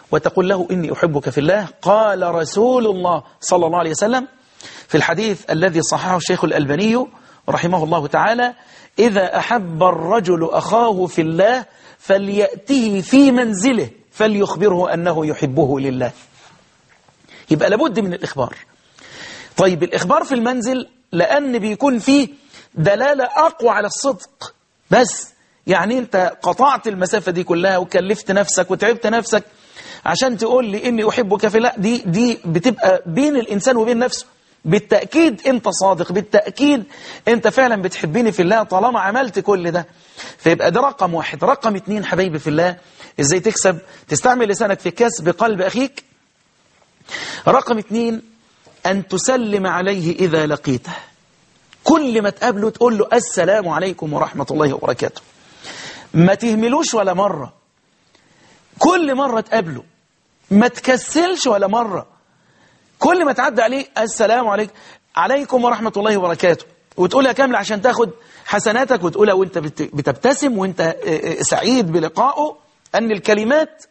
وتقول له إني أحبك في الله قال رسول الله صلى الله عليه وسلم في الحديث الذي صححه الشيخ الألباني رحمه الله تعالى إذا أحب الرجل أخاه في الله فليأته في منزله فليخبره أنه يحبه لله يبقى لابد من الإخبار طيب الإخبار في المنزل لأن بيكون فيه دلالة أقوى على الصدق بس يعني أنت قطعت المسافة دي كلها وكلفت نفسك وتعبت نفسك عشان تقول لي إني أحبك في لا دي, دي بتبقى بين الإنسان وبين نفسه بالتأكيد أنت صادق بالتأكيد أنت فعلا بتحبني في الله طالما عملت كل ده فيبقى ده رقم واحد رقم اتنين حبايبي في الله إزاي تكسب تستعمل لسانك في كسب قلب أخيك رقم اتنين أن تسلم عليه إذا لقيته كل ما تقابله تقول له السلام عليكم ورحمة الله وبركاته ما تهملوش ولا مرة كل مرة تقابله ما تكسلش ولا مرة كل ما تعدي عليه السلام عليكم عليكم ورحمة الله وبركاته وتقولها كاملة عشان تاخد حسناتك وتقولها وانت بتبتسم وانت سعيد بلقائه أن الكلمات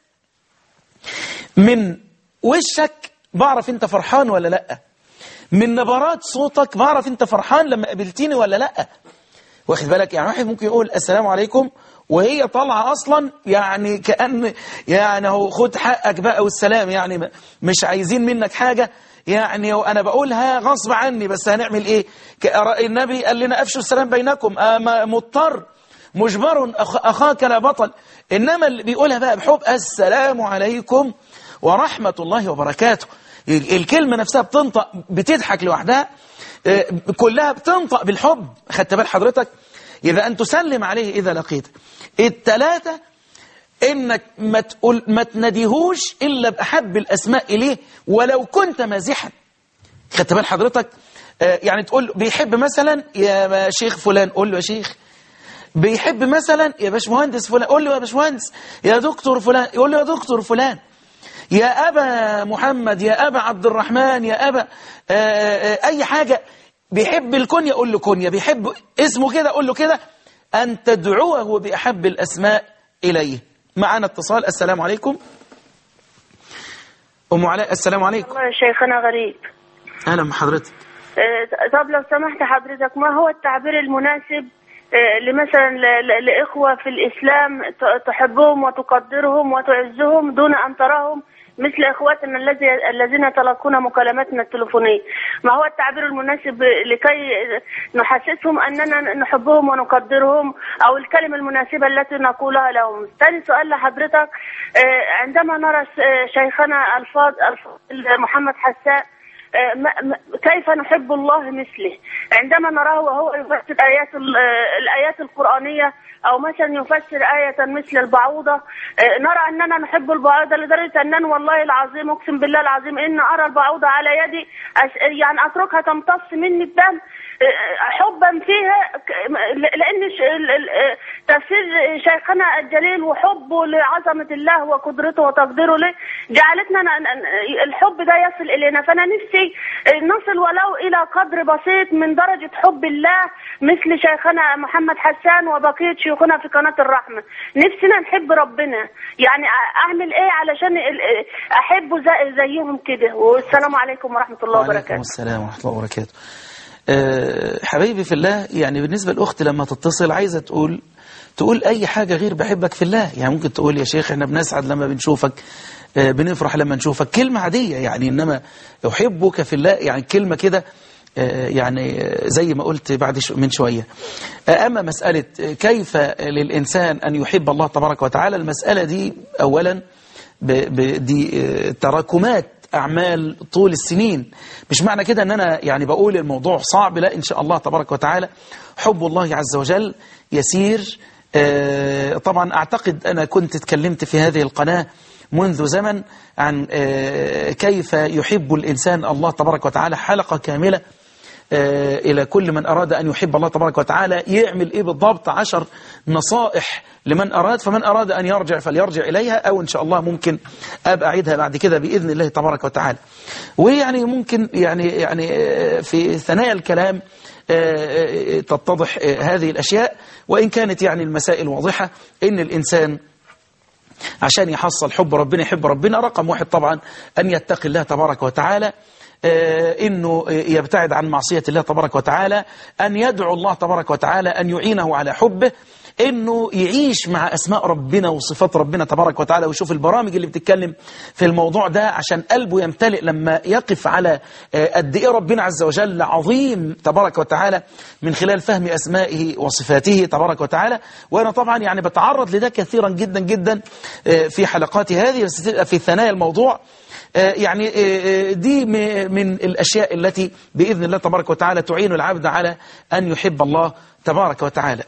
من وشك بعرف انت فرحان ولا لأ من نبرات صوتك بعرف انت فرحان لما قابلتيني ولا لأ واخد بالك يعني واحد ممكن يقول السلام عليكم وهي طالعة أصلا يعني كأن يعني هو خد حقك بقى والسلام يعني مش عايزين منك حاجة يعني أنا بقولها غصب عني بس هنعمل إيه النبي قال لنا أفشوا السلام بينكم أما مضطر مجبر أخاك لا بطل إنما اللي بيقولها بقى بحب السلام عليكم ورحمة الله وبركاته الكلمة نفسها بتنطق بتضحك لوحدها كلها بتنطق بالحب خدت بال حضرتك إذا أن تسلم عليه إذا لقيته الثلاثة إنك ما, تقول ما تناديهوش إلا بأحب الأسماء إليه ولو كنت مازحا خدت بال حضرتك يعني تقول بيحب مثلا يا شيخ فلان قول له يا شيخ بيحب مثلا يا باشمهندس فلان قول له يا باشمهندس يا دكتور فلان يقول له يا دكتور فلان يا أبا محمد يا أبا عبد الرحمن يا أبا آآ آآ أي حاجة بيحب الكنية قول له كنية بيحب اسمه كده قول له كده أن تدعوه بأحب الأسماء إليه معنا اتصال السلام عليكم أم علاء السلام عليكم والله يا شيخنا غريب أهلا بحضرتك آه، طب لو سمحت حضرتك ما هو التعبير المناسب آه، لمثلا ل- ل- لإخوة في الإسلام ت- تحبهم وتقدرهم وتعزهم دون أن تراهم مثل إخواتنا الذي الذين يتلقون مكالماتنا التليفونية ما هو التعبير المناسب لكي نحسسهم أننا نحبهم ونقدرهم أو الكلمة المناسبة التي نقولها لهم ثاني سؤال لحضرتك آه، عندما نرى ش- آه، شيخنا الفاضل الفاضل محمد حسان آه، ما- ما- كيف نحب الله مثله عندما نراه وهو يفسر آيات ال- آه، الآيات القرآنية أو مثلا يفسر آية مثل البعوضة آه، نرى أننا نحب البعوضة لدرجة أننا والله العظيم أقسم بالله العظيم إن أرى البعوضة على يدي أس- يعني أتركها تمتص مني الدم آه، حبا فيها ك- لأن ش- ال- ال- آه، تفسير شيخنا الجليل وحبه لعظمة الله وقدرته وتقديره له جعلتنا ن- ن- الحب ده يصل إلينا فأنا نفسي نصل ولو إلى قدر بسيط من درجة حب الله مثل شيخنا محمد حسان وبقية شيوخنا في قناة الرحمة نفسنا نحب ربنا يعني أعمل إيه علشان ال- أحبه زي- زيهم كده والسلام عليكم ورحمة الله وعليكم وبركاته السلام ورحمة الله وبركاته أه حبايبي في الله يعني بالنسبة للأخت لما تتصل عايزة تقول تقول أي حاجة غير بحبك في الله يعني ممكن تقول يا شيخ احنا بنسعد لما بنشوفك أه بنفرح لما نشوفك كلمة عادية يعني إنما أحبك في الله يعني كلمة كده أه يعني آه، زي ما قلت بعد شو- من شوية أه أما مسألة آه، كيف للإنسان أن يحب الله تبارك وتعالى المسألة دي أولا ب- ب- دي آه، تراكمات أعمال طول السنين مش معنى كده أن أنا يعني بقول الموضوع صعب لا إن شاء الله تبارك وتعالى حب الله عز وجل يسير آه، طبعا أعتقد أنا كنت اتكلمت في هذه القناة منذ زمن عن آه، كيف يحب الإنسان الله تبارك وتعالى حلقة كاملة آه، إلى كل من أراد أن يحب الله تبارك وتعالى يعمل إيه بالضبط عشر نصائح لمن أراد فمن أراد أن يرجع فليرجع إليها أو إن شاء الله ممكن أبقى أعيدها بعد كده بإذن الله تبارك وتعالى ويعني ممكن يعني يعني آه، في ثنايا الكلام آه، آه، تتضح آه، هذه الأشياء وإن كانت يعني المسائل واضحة إن الإنسان عشان يحصل حب ربنا يحب ربنا رقم واحد طبعا أن يتقي الله تبارك وتعالى آه، انه يبتعد عن معصية الله تبارك وتعالى ان يدعو الله تبارك وتعالى ان يعينه على حبه انه يعيش مع اسماء ربنا وصفات ربنا تبارك وتعالى ويشوف البرامج اللي بتتكلم في الموضوع ده عشان قلبه يمتلئ لما يقف على آه، قد ايه ربنا عز وجل عظيم تبارك وتعالى من خلال فهم اسمائه وصفاته تبارك وتعالى وانا طبعا يعني بتعرض لده كثيرا جدا جدا آه، في حلقاتي هذه بس تبقى في ثنايا الموضوع آه، يعني آه، آه، دي م- من الأشياء التي بإذن الله تبارك وتعالى تعين العبد على أن يحب الله تبارك وتعالى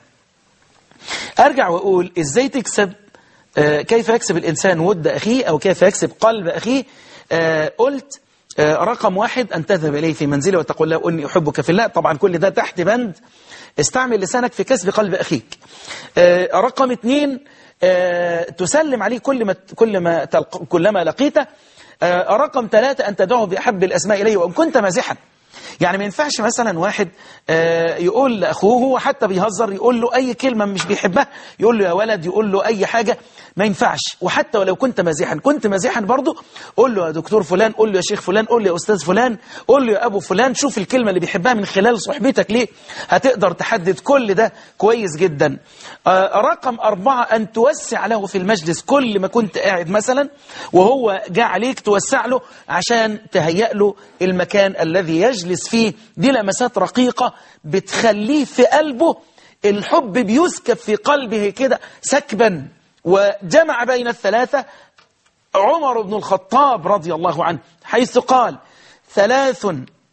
أرجع وأقول إزاي تكسب آه، كيف يكسب الإنسان ود أخيه أو كيف يكسب قلب أخيه آه، قلت آه، رقم واحد أن تذهب إليه في منزله وتقول له أني أحبك في الله طبعا كل ده تحت بند استعمل لسانك في كسب قلب أخيك آه، رقم اثنين آه، تسلم عليه كل ما كل ما تلق... كلما لقيته آه، رقم ثلاثة أن تدعوه بأحب الأسماء إليه وإن كنت مازحا يعني ما ينفعش مثلا واحد آه، يقول لأخوه هو حتى بيهزر يقول له أي كلمة مش بيحبها يقول له يا ولد يقول له أي حاجة ما ينفعش وحتى ولو كنت مازحا كنت مازحا برضه قول له يا دكتور فلان قول له يا شيخ فلان قول له يا أستاذ فلان قول له يا أبو فلان شوف الكلمة اللي بيحبها من خلال صحبتك ليه هتقدر تحدد كل ده كويس جدا آه، رقم أربعة أن توسع له في المجلس كل ما كنت قاعد مثلا وهو جاء عليك توسع له عشان تهيأ له المكان الذي يجلس فيه دي لمسات رقيقة بتخليه في قلبه الحب بيسكب في قلبه كده سكبا وجمع بين الثلاثة عمر بن الخطاب رضي الله عنه حيث قال ثلاث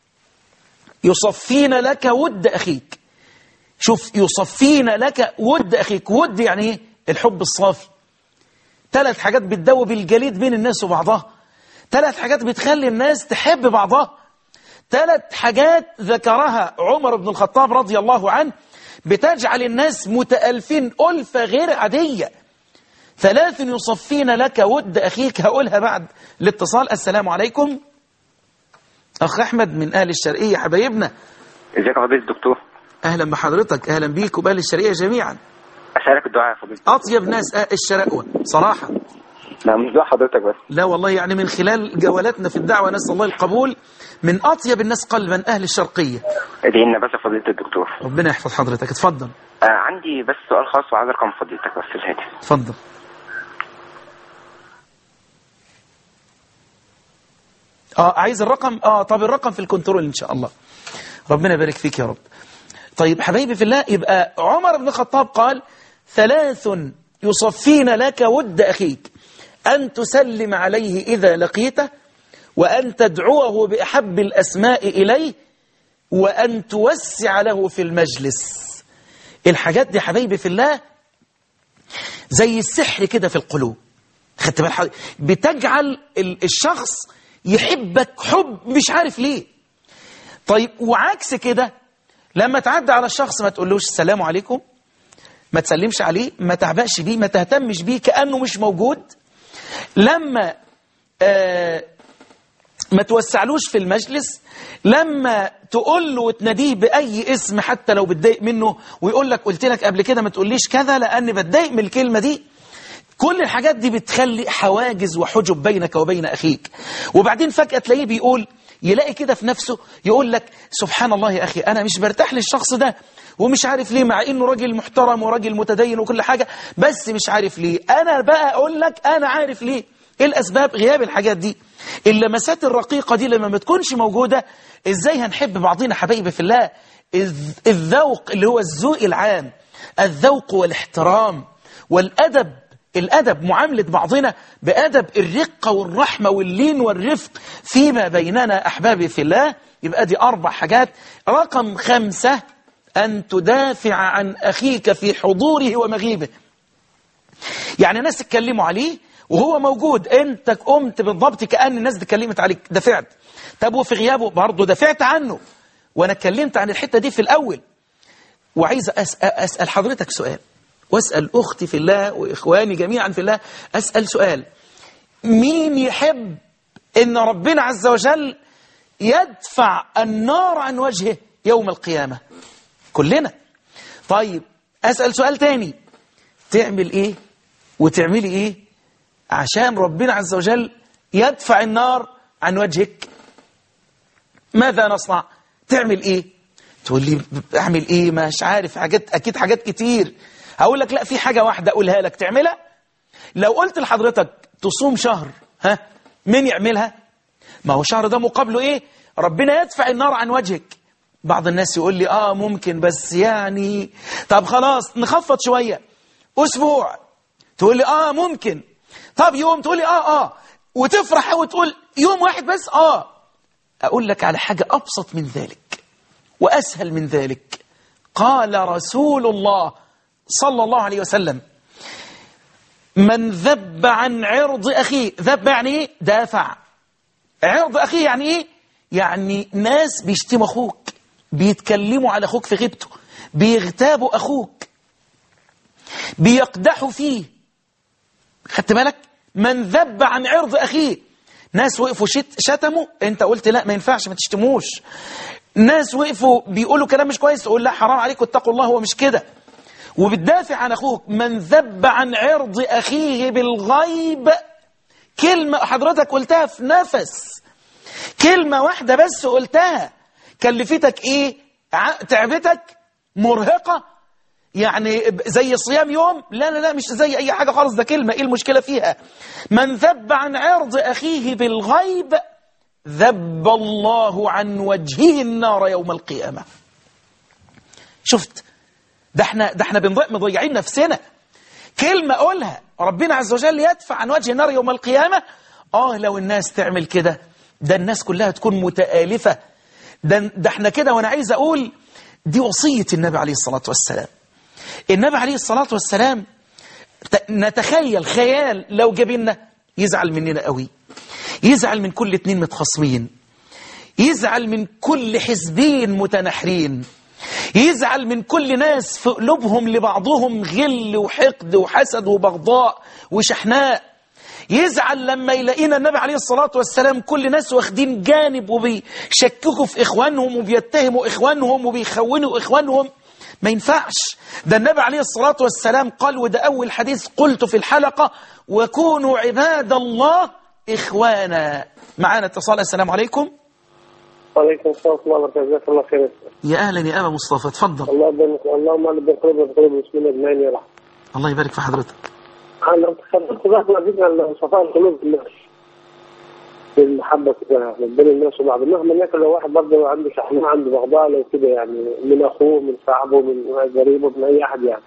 يصفين لك ود أخيك شوف يصفين لك ود أخيك ود يعني إيه؟ الحب الصافي ثلاث حاجات بتدوب الجليد بين الناس وبعضها ثلاث حاجات بتخلي الناس تحب بعضها ثلاث حاجات ذكرها عمر بن الخطاب رضي الله عنه بتجعل الناس متألفين ألفة غير عادية ثلاث يصفين لك ود أخيك هقولها بعد الاتصال السلام عليكم أخ أحمد من أهل الشرقية حبايبنا ازيك يا فضيلة الدكتور أهلا بحضرتك أهلا بيك وبأهل الشرقية جميعا اشارك الدعاء يا فضيلة أطيب ناس أهل الشرقوة صراحة لا مش دعاء حضرتك بس لا والله يعني من خلال جولاتنا في الدعوة نسأل الله القبول من أطيب الناس قلبا أهل الشرقية ادعي لنا بس يا فضيلة الدكتور ربنا يحفظ حضرتك اتفضل آه عندي بس سؤال خاص وعايز ارقم فضيلتك بس في الهاتف اتفضل اه عايز الرقم اه طب الرقم في الكنترول ان شاء الله ربنا يبارك فيك يا رب طيب حبايبي في الله يبقى عمر بن الخطاب قال ثلاث يصفين لك ود أخيك أن تسلم عليه إذا لقيته وأن تدعوه بأحب الأسماء إليه وأن توسع له في المجلس الحاجات دي حبايبي في الله زي السحر كده في القلوب خدت بال حضرتك؟ بتجعل ال- الشخص يحبك حب مش عارف ليه طيب وعكس كده لما تعدي على الشخص ما تقولوش السلام عليكم ما تسلمش عليه ما تعبأش بيه ما تهتمش بيه كأنه مش موجود لما آه ما توسعلوش في المجلس لما تقول له وتناديه بأي اسم حتى لو بتضايق منه ويقول لك قلت لك قبل كده ما تقوليش كذا لأن بتضايق من الكلمة دي كل الحاجات دي بتخلي حواجز وحجب بينك وبين أخيك وبعدين فجأة تلاقيه بيقول يلاقي كده في نفسه يقول لك سبحان الله يا أخي أنا مش برتاح للشخص ده ومش عارف ليه مع إنه راجل محترم وراجل متدين وكل حاجة بس مش عارف ليه أنا بقى أقول لك أنا عارف ليه إيه الأسباب غياب الحاجات دي اللمسات الرقيقة دي لما ما تكونش موجودة إزاي هنحب بعضنا حبايبي في الله الذ- الذوق اللي هو الذوق العام الذوق والاحترام والأدب الأدب معاملة بعضنا بأدب الرقة والرحمة واللين والرفق فيما بيننا أحبابي في الله يبقى دي أربع حاجات رقم خمسة أن تدافع عن أخيك في حضوره ومغيبه يعني ناس اتكلموا عليه وهو موجود انت قمت بالضبط كأن الناس دي اتكلمت عليك دافعت طب وفي غيابه برضه دافعت عنه وانا اتكلمت عن الحتة دي في الأول وعايز أسأل, أسأل حضرتك سؤال واسأل أختي في الله وإخواني جميعا في الله أسأل سؤال مين يحب إن ربنا عز وجل يدفع النار عن وجهه يوم القيامة كلنا طيب أسأل سؤال تاني تعمل إيه وتعملي إيه عشان ربنا عز وجل يدفع النار عن وجهك ماذا نصنع تعمل ايه تقول لي اعمل ايه مش عارف حاجات اكيد حاجات كتير هقول لك لا في حاجة واحدة اقولها لك تعملها لو قلت لحضرتك تصوم شهر ها مين يعملها ما هو شهر ده مقابله ايه ربنا يدفع النار عن وجهك بعض الناس يقول لي اه ممكن بس يعني طب خلاص نخفض شوية اسبوع تقول لي اه ممكن طب يوم تقول لي اه اه وتفرح وتقول يوم واحد بس اه اقول لك على حاجة ابسط من ذلك واسهل من ذلك قال رسول الله صلى الله عليه وسلم من ذب عن عرض أخيه ذب يعني إيه؟ دافع عرض أخيه يعني إيه؟ يعني ناس بيشتموا أخوك بيتكلموا على أخوك في غيبته بيغتابوا أخوك بيقدحوا فيه خدت بالك من ذب عن عرض أخيه ناس وقفوا شت شتموا انت قلت لا ما ينفعش ما تشتموش ناس وقفوا بيقولوا كلام مش كويس تقول لا حرام عليكم اتقوا الله هو مش كده وبتدافع عن أخوك من ذب عن عرض أخيه بالغيب كلمة حضرتك قلتها في نفس كلمة واحدة بس قلتها كلفتك إيه ع- تعبتك مرهقة يعني زي صيام يوم لا لا لا مش زي أي حاجة خالص ده كلمة إيه المشكلة فيها من ذب عن عرض أخيه بالغيب ذب الله عن وجهه النار يوم القيامة شفت ده احنا ده احنا بنضيع مضيعين نفسنا كلمة أقولها ربنا عز وجل يدفع عن وجه النار يوم القيامة آه لو الناس تعمل كده ده الناس كلها تكون متآلفة ده, ده احنا كده وأنا عايز أقول دي وصية النبي عليه الصلاة والسلام النبي عليه الصلاة والسلام ت- نتخيل خيال لو جابلنا يزعل مننا قوي يزعل من كل اتنين متخاصمين يزعل من كل حزبين متناحرين يزعل من كل ناس في قلوبهم لبعضهم غل وحقد وحسد وبغضاء وشحناء يزعل لما يلاقينا النبي عليه الصلاة والسلام كل ناس واخدين جانب وبيشككوا في إخوانهم وبيتهموا إخوانهم وبيخونوا إخوانهم ما ينفعش ده النبي عليه الصلاة والسلام قال وده أول حديث قلت في الحلقة وكونوا عباد الله إخوانا معانا اتصال السلام عليكم وعليكم السلام ورحمة الله وبركاته جزاك الله خير يا أهلا يا أبا مصطفى اتفضل الله يبارك اللهم انا بقلوب بقلوب المسلمين اجمعين يا رب الله يبارك في حضرتك انا تخبرت بقى وزيدنا عن صفاء القلوب الناس بالمحبة كده بين الناس وبعض مهما يكن لو واحد برضه عنده شحناء عنده بغضاء لو كده يعني من اخوه من صاحبه من قريبه من اي احد يعني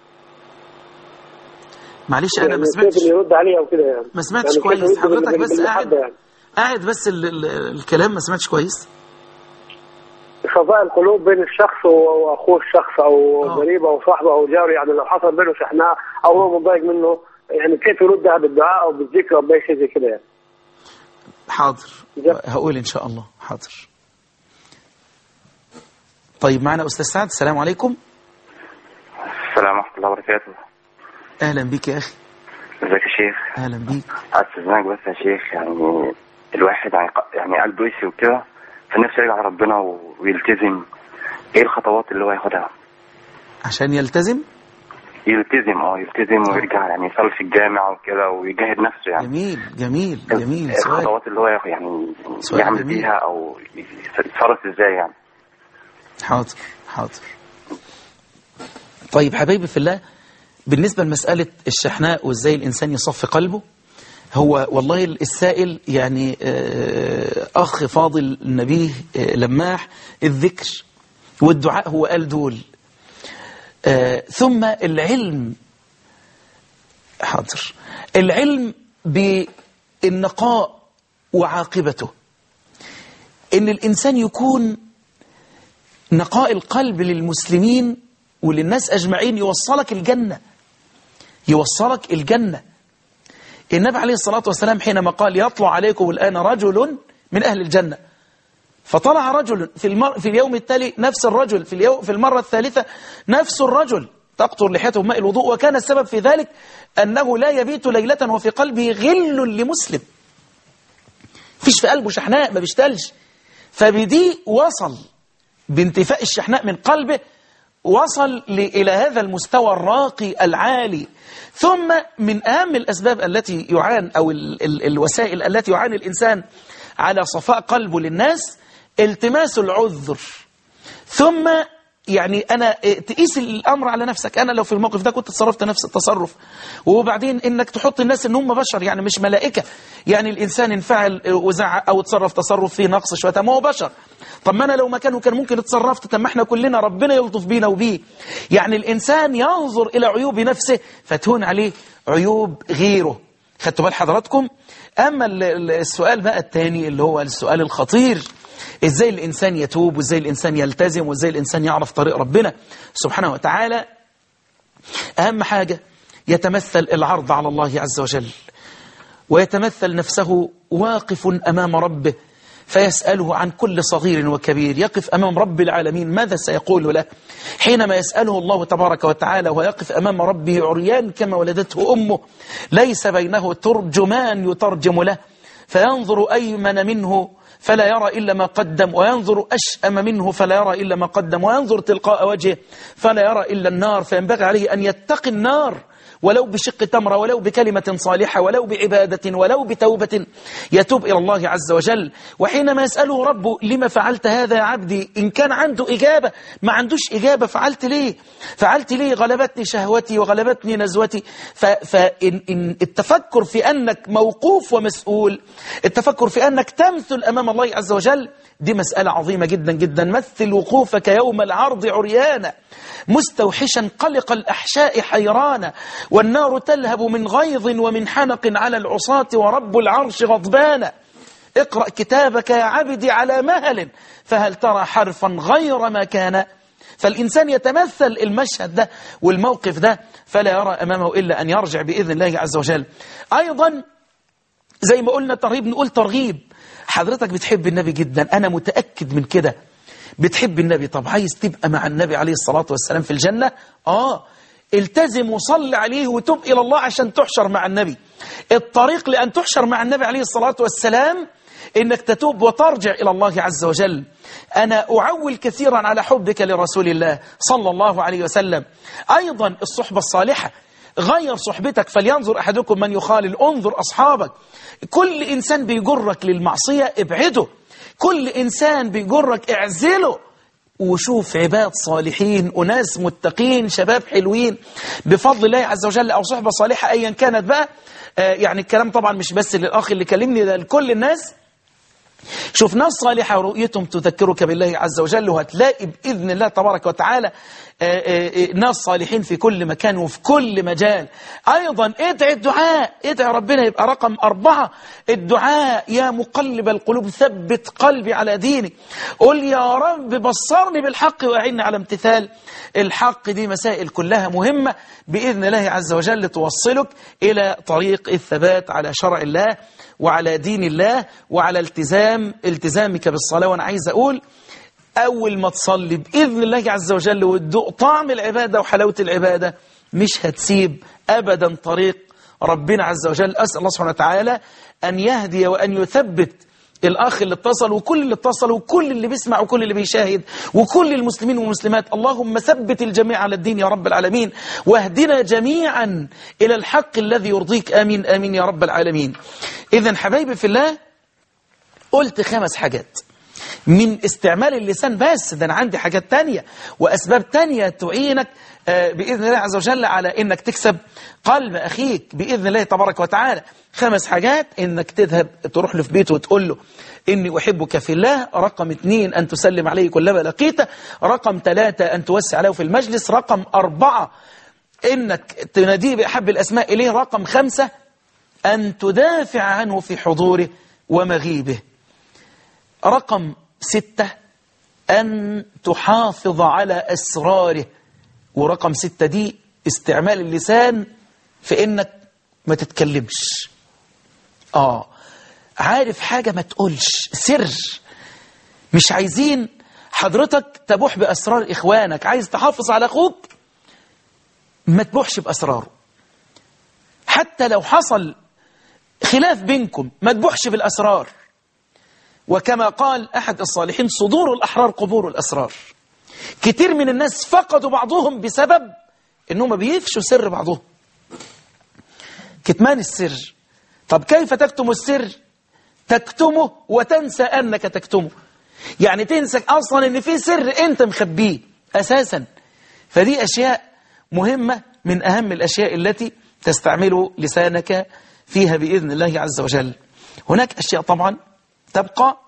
معلش أنا يعني ما كيف سمعتش اللي يرد عليه او كده يعني ما سمعتش يعني كيف كويس يرد حضرتك بال- بس بالمحبة قاعد يعني. قاعد بس ال ال الكلام ما سمعتش كويس صفاء القلوب بين الشخص و- واخوه الشخص او آه. قريبه او صاحبه او جاره يعني لو حصل بينه شحناء او هو متضايق منه يعني كيف يردها بالدعاء او بالذكر او باي شيء زي كده يعني حاضر جزاك- هقول إن شاء الله حاضر طيب معنا أستاذ سعد السلام عليكم السلام ورحمة الله وبركاته أهلا بيك يا أخي ازيك يا شيخ أهلا بيك استاذنك بس يا شيخ يعني الواحد يعني ق- يعني قلبه يسي وكده فنفسه يرجع لربنا و- ويلتزم ايه الخطوات اللي هو ياخدها عشان يلتزم يلتزم اه يلتزم ويرجع يعني يصلي في الجامع وكده ويجاهد نفسه يعني جميل جميل جميل إيه سؤال الخطوات اللي هو ياخ- يعني سؤال يعمل جميل. بيها او يتصرف ازاي يعني حاضر حاضر طيب حبايبي في الله بالنسبة لمسألة الشحناء وازاي الإنسان يصفي قلبه هو والله السائل يعني آه، أخ فاضل نبيه آه، لماح الذكر والدعاء هو قال دول آه، ثم العلم حاضر العلم بالنقاء وعاقبته ان الانسان يكون نقاء القلب للمسلمين وللناس اجمعين يوصلك الجنه يوصلك الجنه النبي عليه الصلاه والسلام حينما قال يطلع عليكم الان رجل من اهل الجنه فطلع رجل في المر في اليوم التالي نفس الرجل في اليوم في المره الثالثه نفس الرجل تقطر لحيته بماء الوضوء وكان السبب في ذلك انه لا يبيت ليله وفي قلبه غل لمسلم فيش في قلبه شحناء ما بيشتلش فبدي وصل بانتفاء الشحناء من قلبه وصل ل- إلى هذا المستوى الراقي العالي ثم من أهم الأسباب التي يعان أو ال ال الوسائل التي يعاني الإنسان على صفاء قلبه للناس التماس العذر ثم يعني أنا تقيس الأمر على نفسك أنا لو في الموقف ده كنت تصرفت نفس التصرف وبعدين إنك تحط الناس إن هم بشر يعني مش ملائكة يعني الإنسان انفعل وزعق أو تصرف تصرف فيه نقص شوية ما هو بشر طب ما أنا لو مكانه كان ممكن اتصرفت طب ما احنا كلنا ربنا يلطف بينا وبيه يعني الإنسان ينظر إلى عيوب نفسه فتهون عليه عيوب غيره خدتوا بال حضراتكم أما ال- ال- السؤال بقى الثاني اللي هو السؤال الخطير ازاي الانسان يتوب وازاي الانسان يلتزم وازاي الانسان يعرف طريق ربنا سبحانه وتعالى اهم حاجة يتمثل العرض على الله عز وجل ويتمثل نفسه واقف امام ربه فيسأله عن كل صغير وكبير يقف أمام رب العالمين ماذا سيقول له حينما يسأله الله تبارك وتعالى ويقف أمام ربه عريان كما ولدته أمه ليس بينه ترجمان يترجم له فينظر أيمن منه فلا يرى إلا ما قدم وينظر أشأم منه فلا يرى إلا ما قدم وينظر تلقاء وجهه فلا يرى إلا النار فينبغي عليه أن يتقي النار ولو بشق تمرة ولو بكلمة صالحة ولو بعبادة ولو بتوبة يتوب إلى الله عز وجل وحينما يسأله ربه لما فعلت هذا يا عبدي إن كان عنده إجابة ما عندوش إجابة فعلت ليه فعلت ليه غلبتني شهوتي وغلبتني نزوتي فإن إن التفكر في أنك موقوف ومسؤول التفكر في أنك تمثل أمام الله عز وجل دي مسألة عظيمة جدا جدا مثل وقوفك يوم العرض عريانا مستوحشا قلق الأحشاء حيرانا والنار تلهب من غيظ ومن حنق على العصاة ورب العرش غضبانا اقرأ كتابك يا عبدي على مهل فهل ترى حرفا غير ما كان فالإنسان يتمثل المشهد ده والموقف ده فلا يرى أمامه إلا أن يرجع بإذن الله عز وجل أيضا زي ما قلنا ترغيب نقول ترغيب حضرتك بتحب النبي جدا أنا متأكد من كده بتحب النبي طب عايز تبقى مع النبي عليه الصلاة والسلام في الجنة آه التزم وصل عليه وتب إلى الله عشان تحشر مع النبي الطريق لأن تحشر مع النبي عليه الصلاة والسلام إنك تتوب وترجع إلى الله عز وجل أنا أعول كثيرا على حبك لرسول الله صلى الله عليه وسلم أيضا الصحبة الصالحة غير صحبتك فلينظر أحدكم من يخالل انظر أصحابك كل إنسان بيجرك للمعصية ابعده كل إنسان بيجرك اعزله وشوف عباد صالحين أناس متقين شباب حلوين بفضل الله عز وجل أو صحبة صالحة أيا كانت بقى آه يعني الكلام طبعا مش بس للأخ اللي كلمني ده لكل الناس شوف ناس صالحة ورؤيتهم تذكرك بالله عز وجل وهتلاقي بإذن الله تبارك وتعالى ناس صالحين في كل مكان وفي كل مجال أيضا ادعي الدعاء ادعي ربنا يبقى رقم أربعة الدعاء يا مقلب القلوب ثبت قلبي على دينك قل يا رب بصرني بالحق وأعني على امتثال الحق دي مسائل كلها مهمة بإذن الله عز وجل توصلك إلى طريق الثبات على شرع الله وعلى دين الله وعلى التزام التزامك بالصلاة وأنا عايز أقول أول ما تصلي بإذن الله عز وجل وتدوق طعم العبادة وحلاوة العبادة مش هتسيب أبدا طريق ربنا عز وجل أسأل الله سبحانه وتعالى أن يهدي وأن يثبت الأخ اللي اتصل وكل اللي اتصل وكل اللي بيسمع وكل اللي بيشاهد وكل المسلمين والمسلمات اللهم ثبت الجميع على الدين يا رب العالمين واهدنا جميعا إلى الحق الذي يرضيك آمين آمين يا رب العالمين إذا حبايبي في الله قلت خمس حاجات من استعمال اللسان بس ده أنا عندي حاجات تانية وأسباب تانية تعينك بإذن الله عز وجل على إنك تكسب قلب أخيك بإذن الله تبارك وتعالى خمس حاجات إنك تذهب تروح له في بيته وتقول له إني أحبك في الله رقم اثنين أن تسلم عليه كلما لقيته رقم ثلاثة أن توسع له في المجلس رقم أربعة إنك تناديه بأحب الأسماء إليه رقم خمسة أن تدافع عنه في حضوره ومغيبه رقم ستة أن تحافظ على أسراره ورقم ستة دي استعمال اللسان في إنك ما تتكلمش آه عارف حاجة ما تقولش سر مش عايزين حضرتك تبوح بأسرار إخوانك عايز تحافظ على أخوك ما تبوحش بأسراره حتى لو حصل خلاف بينكم ما تبوحش بالأسرار وكما قال أحد الصالحين صدور الأحرار قبور الأسرار كتير من الناس فقدوا بعضهم بسبب انهم بيفشوا سر بعضهم كتمان السر طب كيف تكتم السر تكتمه وتنسى انك تكتمه يعني تنسى اصلا ان في سر انت مخبيه اساسا فدي اشياء مهمة من اهم الاشياء التي تستعمل لسانك فيها باذن الله عز وجل هناك اشياء طبعا تبقى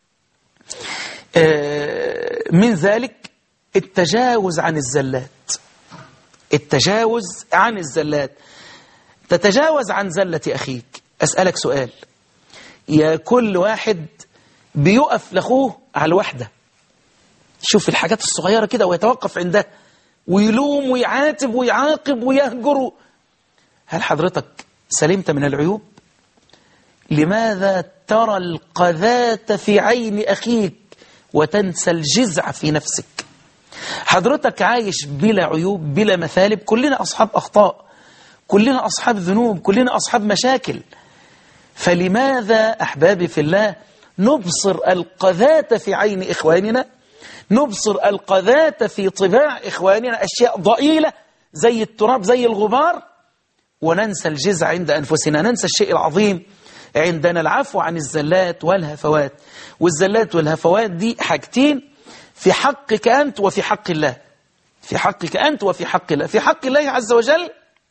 من ذلك التجاوز عن الزلات التجاوز عن الزلات تتجاوز عن زلة أخيك أسألك سؤال يا كل واحد بيقف لأخوه على الوحدة شوف الحاجات الصغيرة كده ويتوقف عندها ويلوم ويعاتب ويعاقب ويهجر هل حضرتك سلمت من العيوب لماذا ترى القذاة في عين أخيك وتنسى الجزع في نفسك حضرتك عايش بلا عيوب بلا مثالب كلنا أصحاب أخطاء كلنا أصحاب ذنوب كلنا أصحاب مشاكل فلماذا أحبابي في الله نبصر القذاة في عين إخواننا نبصر القذاة في طباع إخواننا أشياء ضئيلة زي التراب زي الغبار وننسى الجزع عند أنفسنا ننسى الشيء العظيم عندنا العفو عن الزلات والهفوات والزلات والهفوات دي حاجتين في حقك أنت وفي حق الله في حقك أنت وفي حق الله في حق الله عز وجل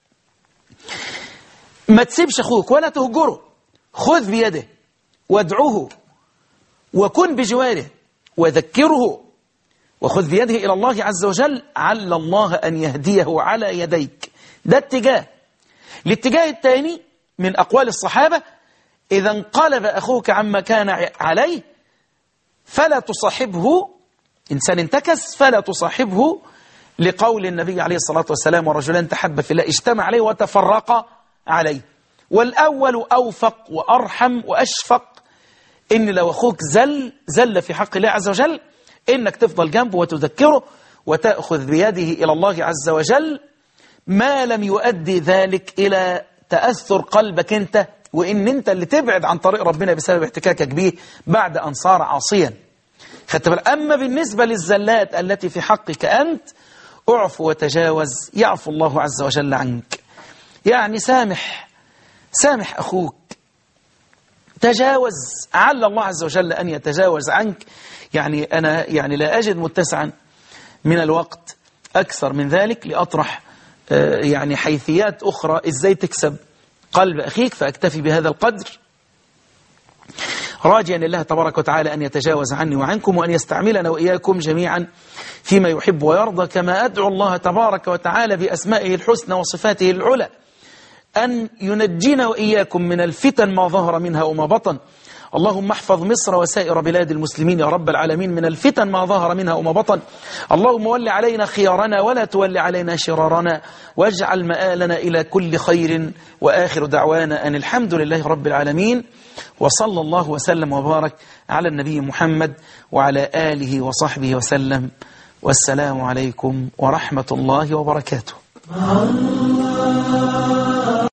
ما تسيبش أخوك ولا تهجره خذ بيده وادعوه وكن بجواره وذكره وخذ بيده إلى الله عز وجل عل الله أن يهديه على يديك ده اتجاه الاتجاه الثاني من أقوال الصحابة إذا انقلب أخوك عما كان عليه فلا تصاحبه إنسان انتكس فلا تصاحبه لقول النبي عليه الصلاة والسلام ورجلان تحب في الله اجتمع عليه وتفرق عليه والأول أوفق وأرحم وأشفق إن لو أخوك زل زل في حق الله عز وجل إنك تفضل جنبه وتذكره وتأخذ بيده إلى الله عز وجل ما لم يؤدي ذلك إلى تأثر قلبك أنت وإن أنت اللي تبعد عن طريق ربنا بسبب احتكاكك به بعد أن صار عاصيا خدت بالك أما بالنسبة للزلات التي في حقك أنت اعفو وتجاوز يعفو الله عز وجل عنك يعني سامح سامح أخوك تجاوز عل الله عز وجل أن يتجاوز عنك يعني أنا يعني لا أجد متسعا من الوقت أكثر من ذلك لأطرح يعني حيثيات أخرى إزاي تكسب قلب أخيك فأكتفي بهذا القدر راجيا لله تبارك وتعالى أن يتجاوز عني وعنكم وأن يستعملنا وإياكم جميعا فيما يحب ويرضى كما أدعو الله تبارك وتعالى بأسمائه الحسنى وصفاته العلى أن ينجينا وإياكم من الفتن ما ظهر منها وما بطن اللهم احفظ مصر وسائر بلاد المسلمين يا رب العالمين من الفتن ما ظهر منها وما بطن اللهم ول علينا خيارنا ولا تول علينا شرارنا واجعل مآلنا إلى كل خير وآخر دعوانا أن الحمد لله رب العالمين وصلى الله وسلم وبارك على النبي محمد وعلى آله وصحبه وسلم والسلام عليكم ورحمة الله وبركاته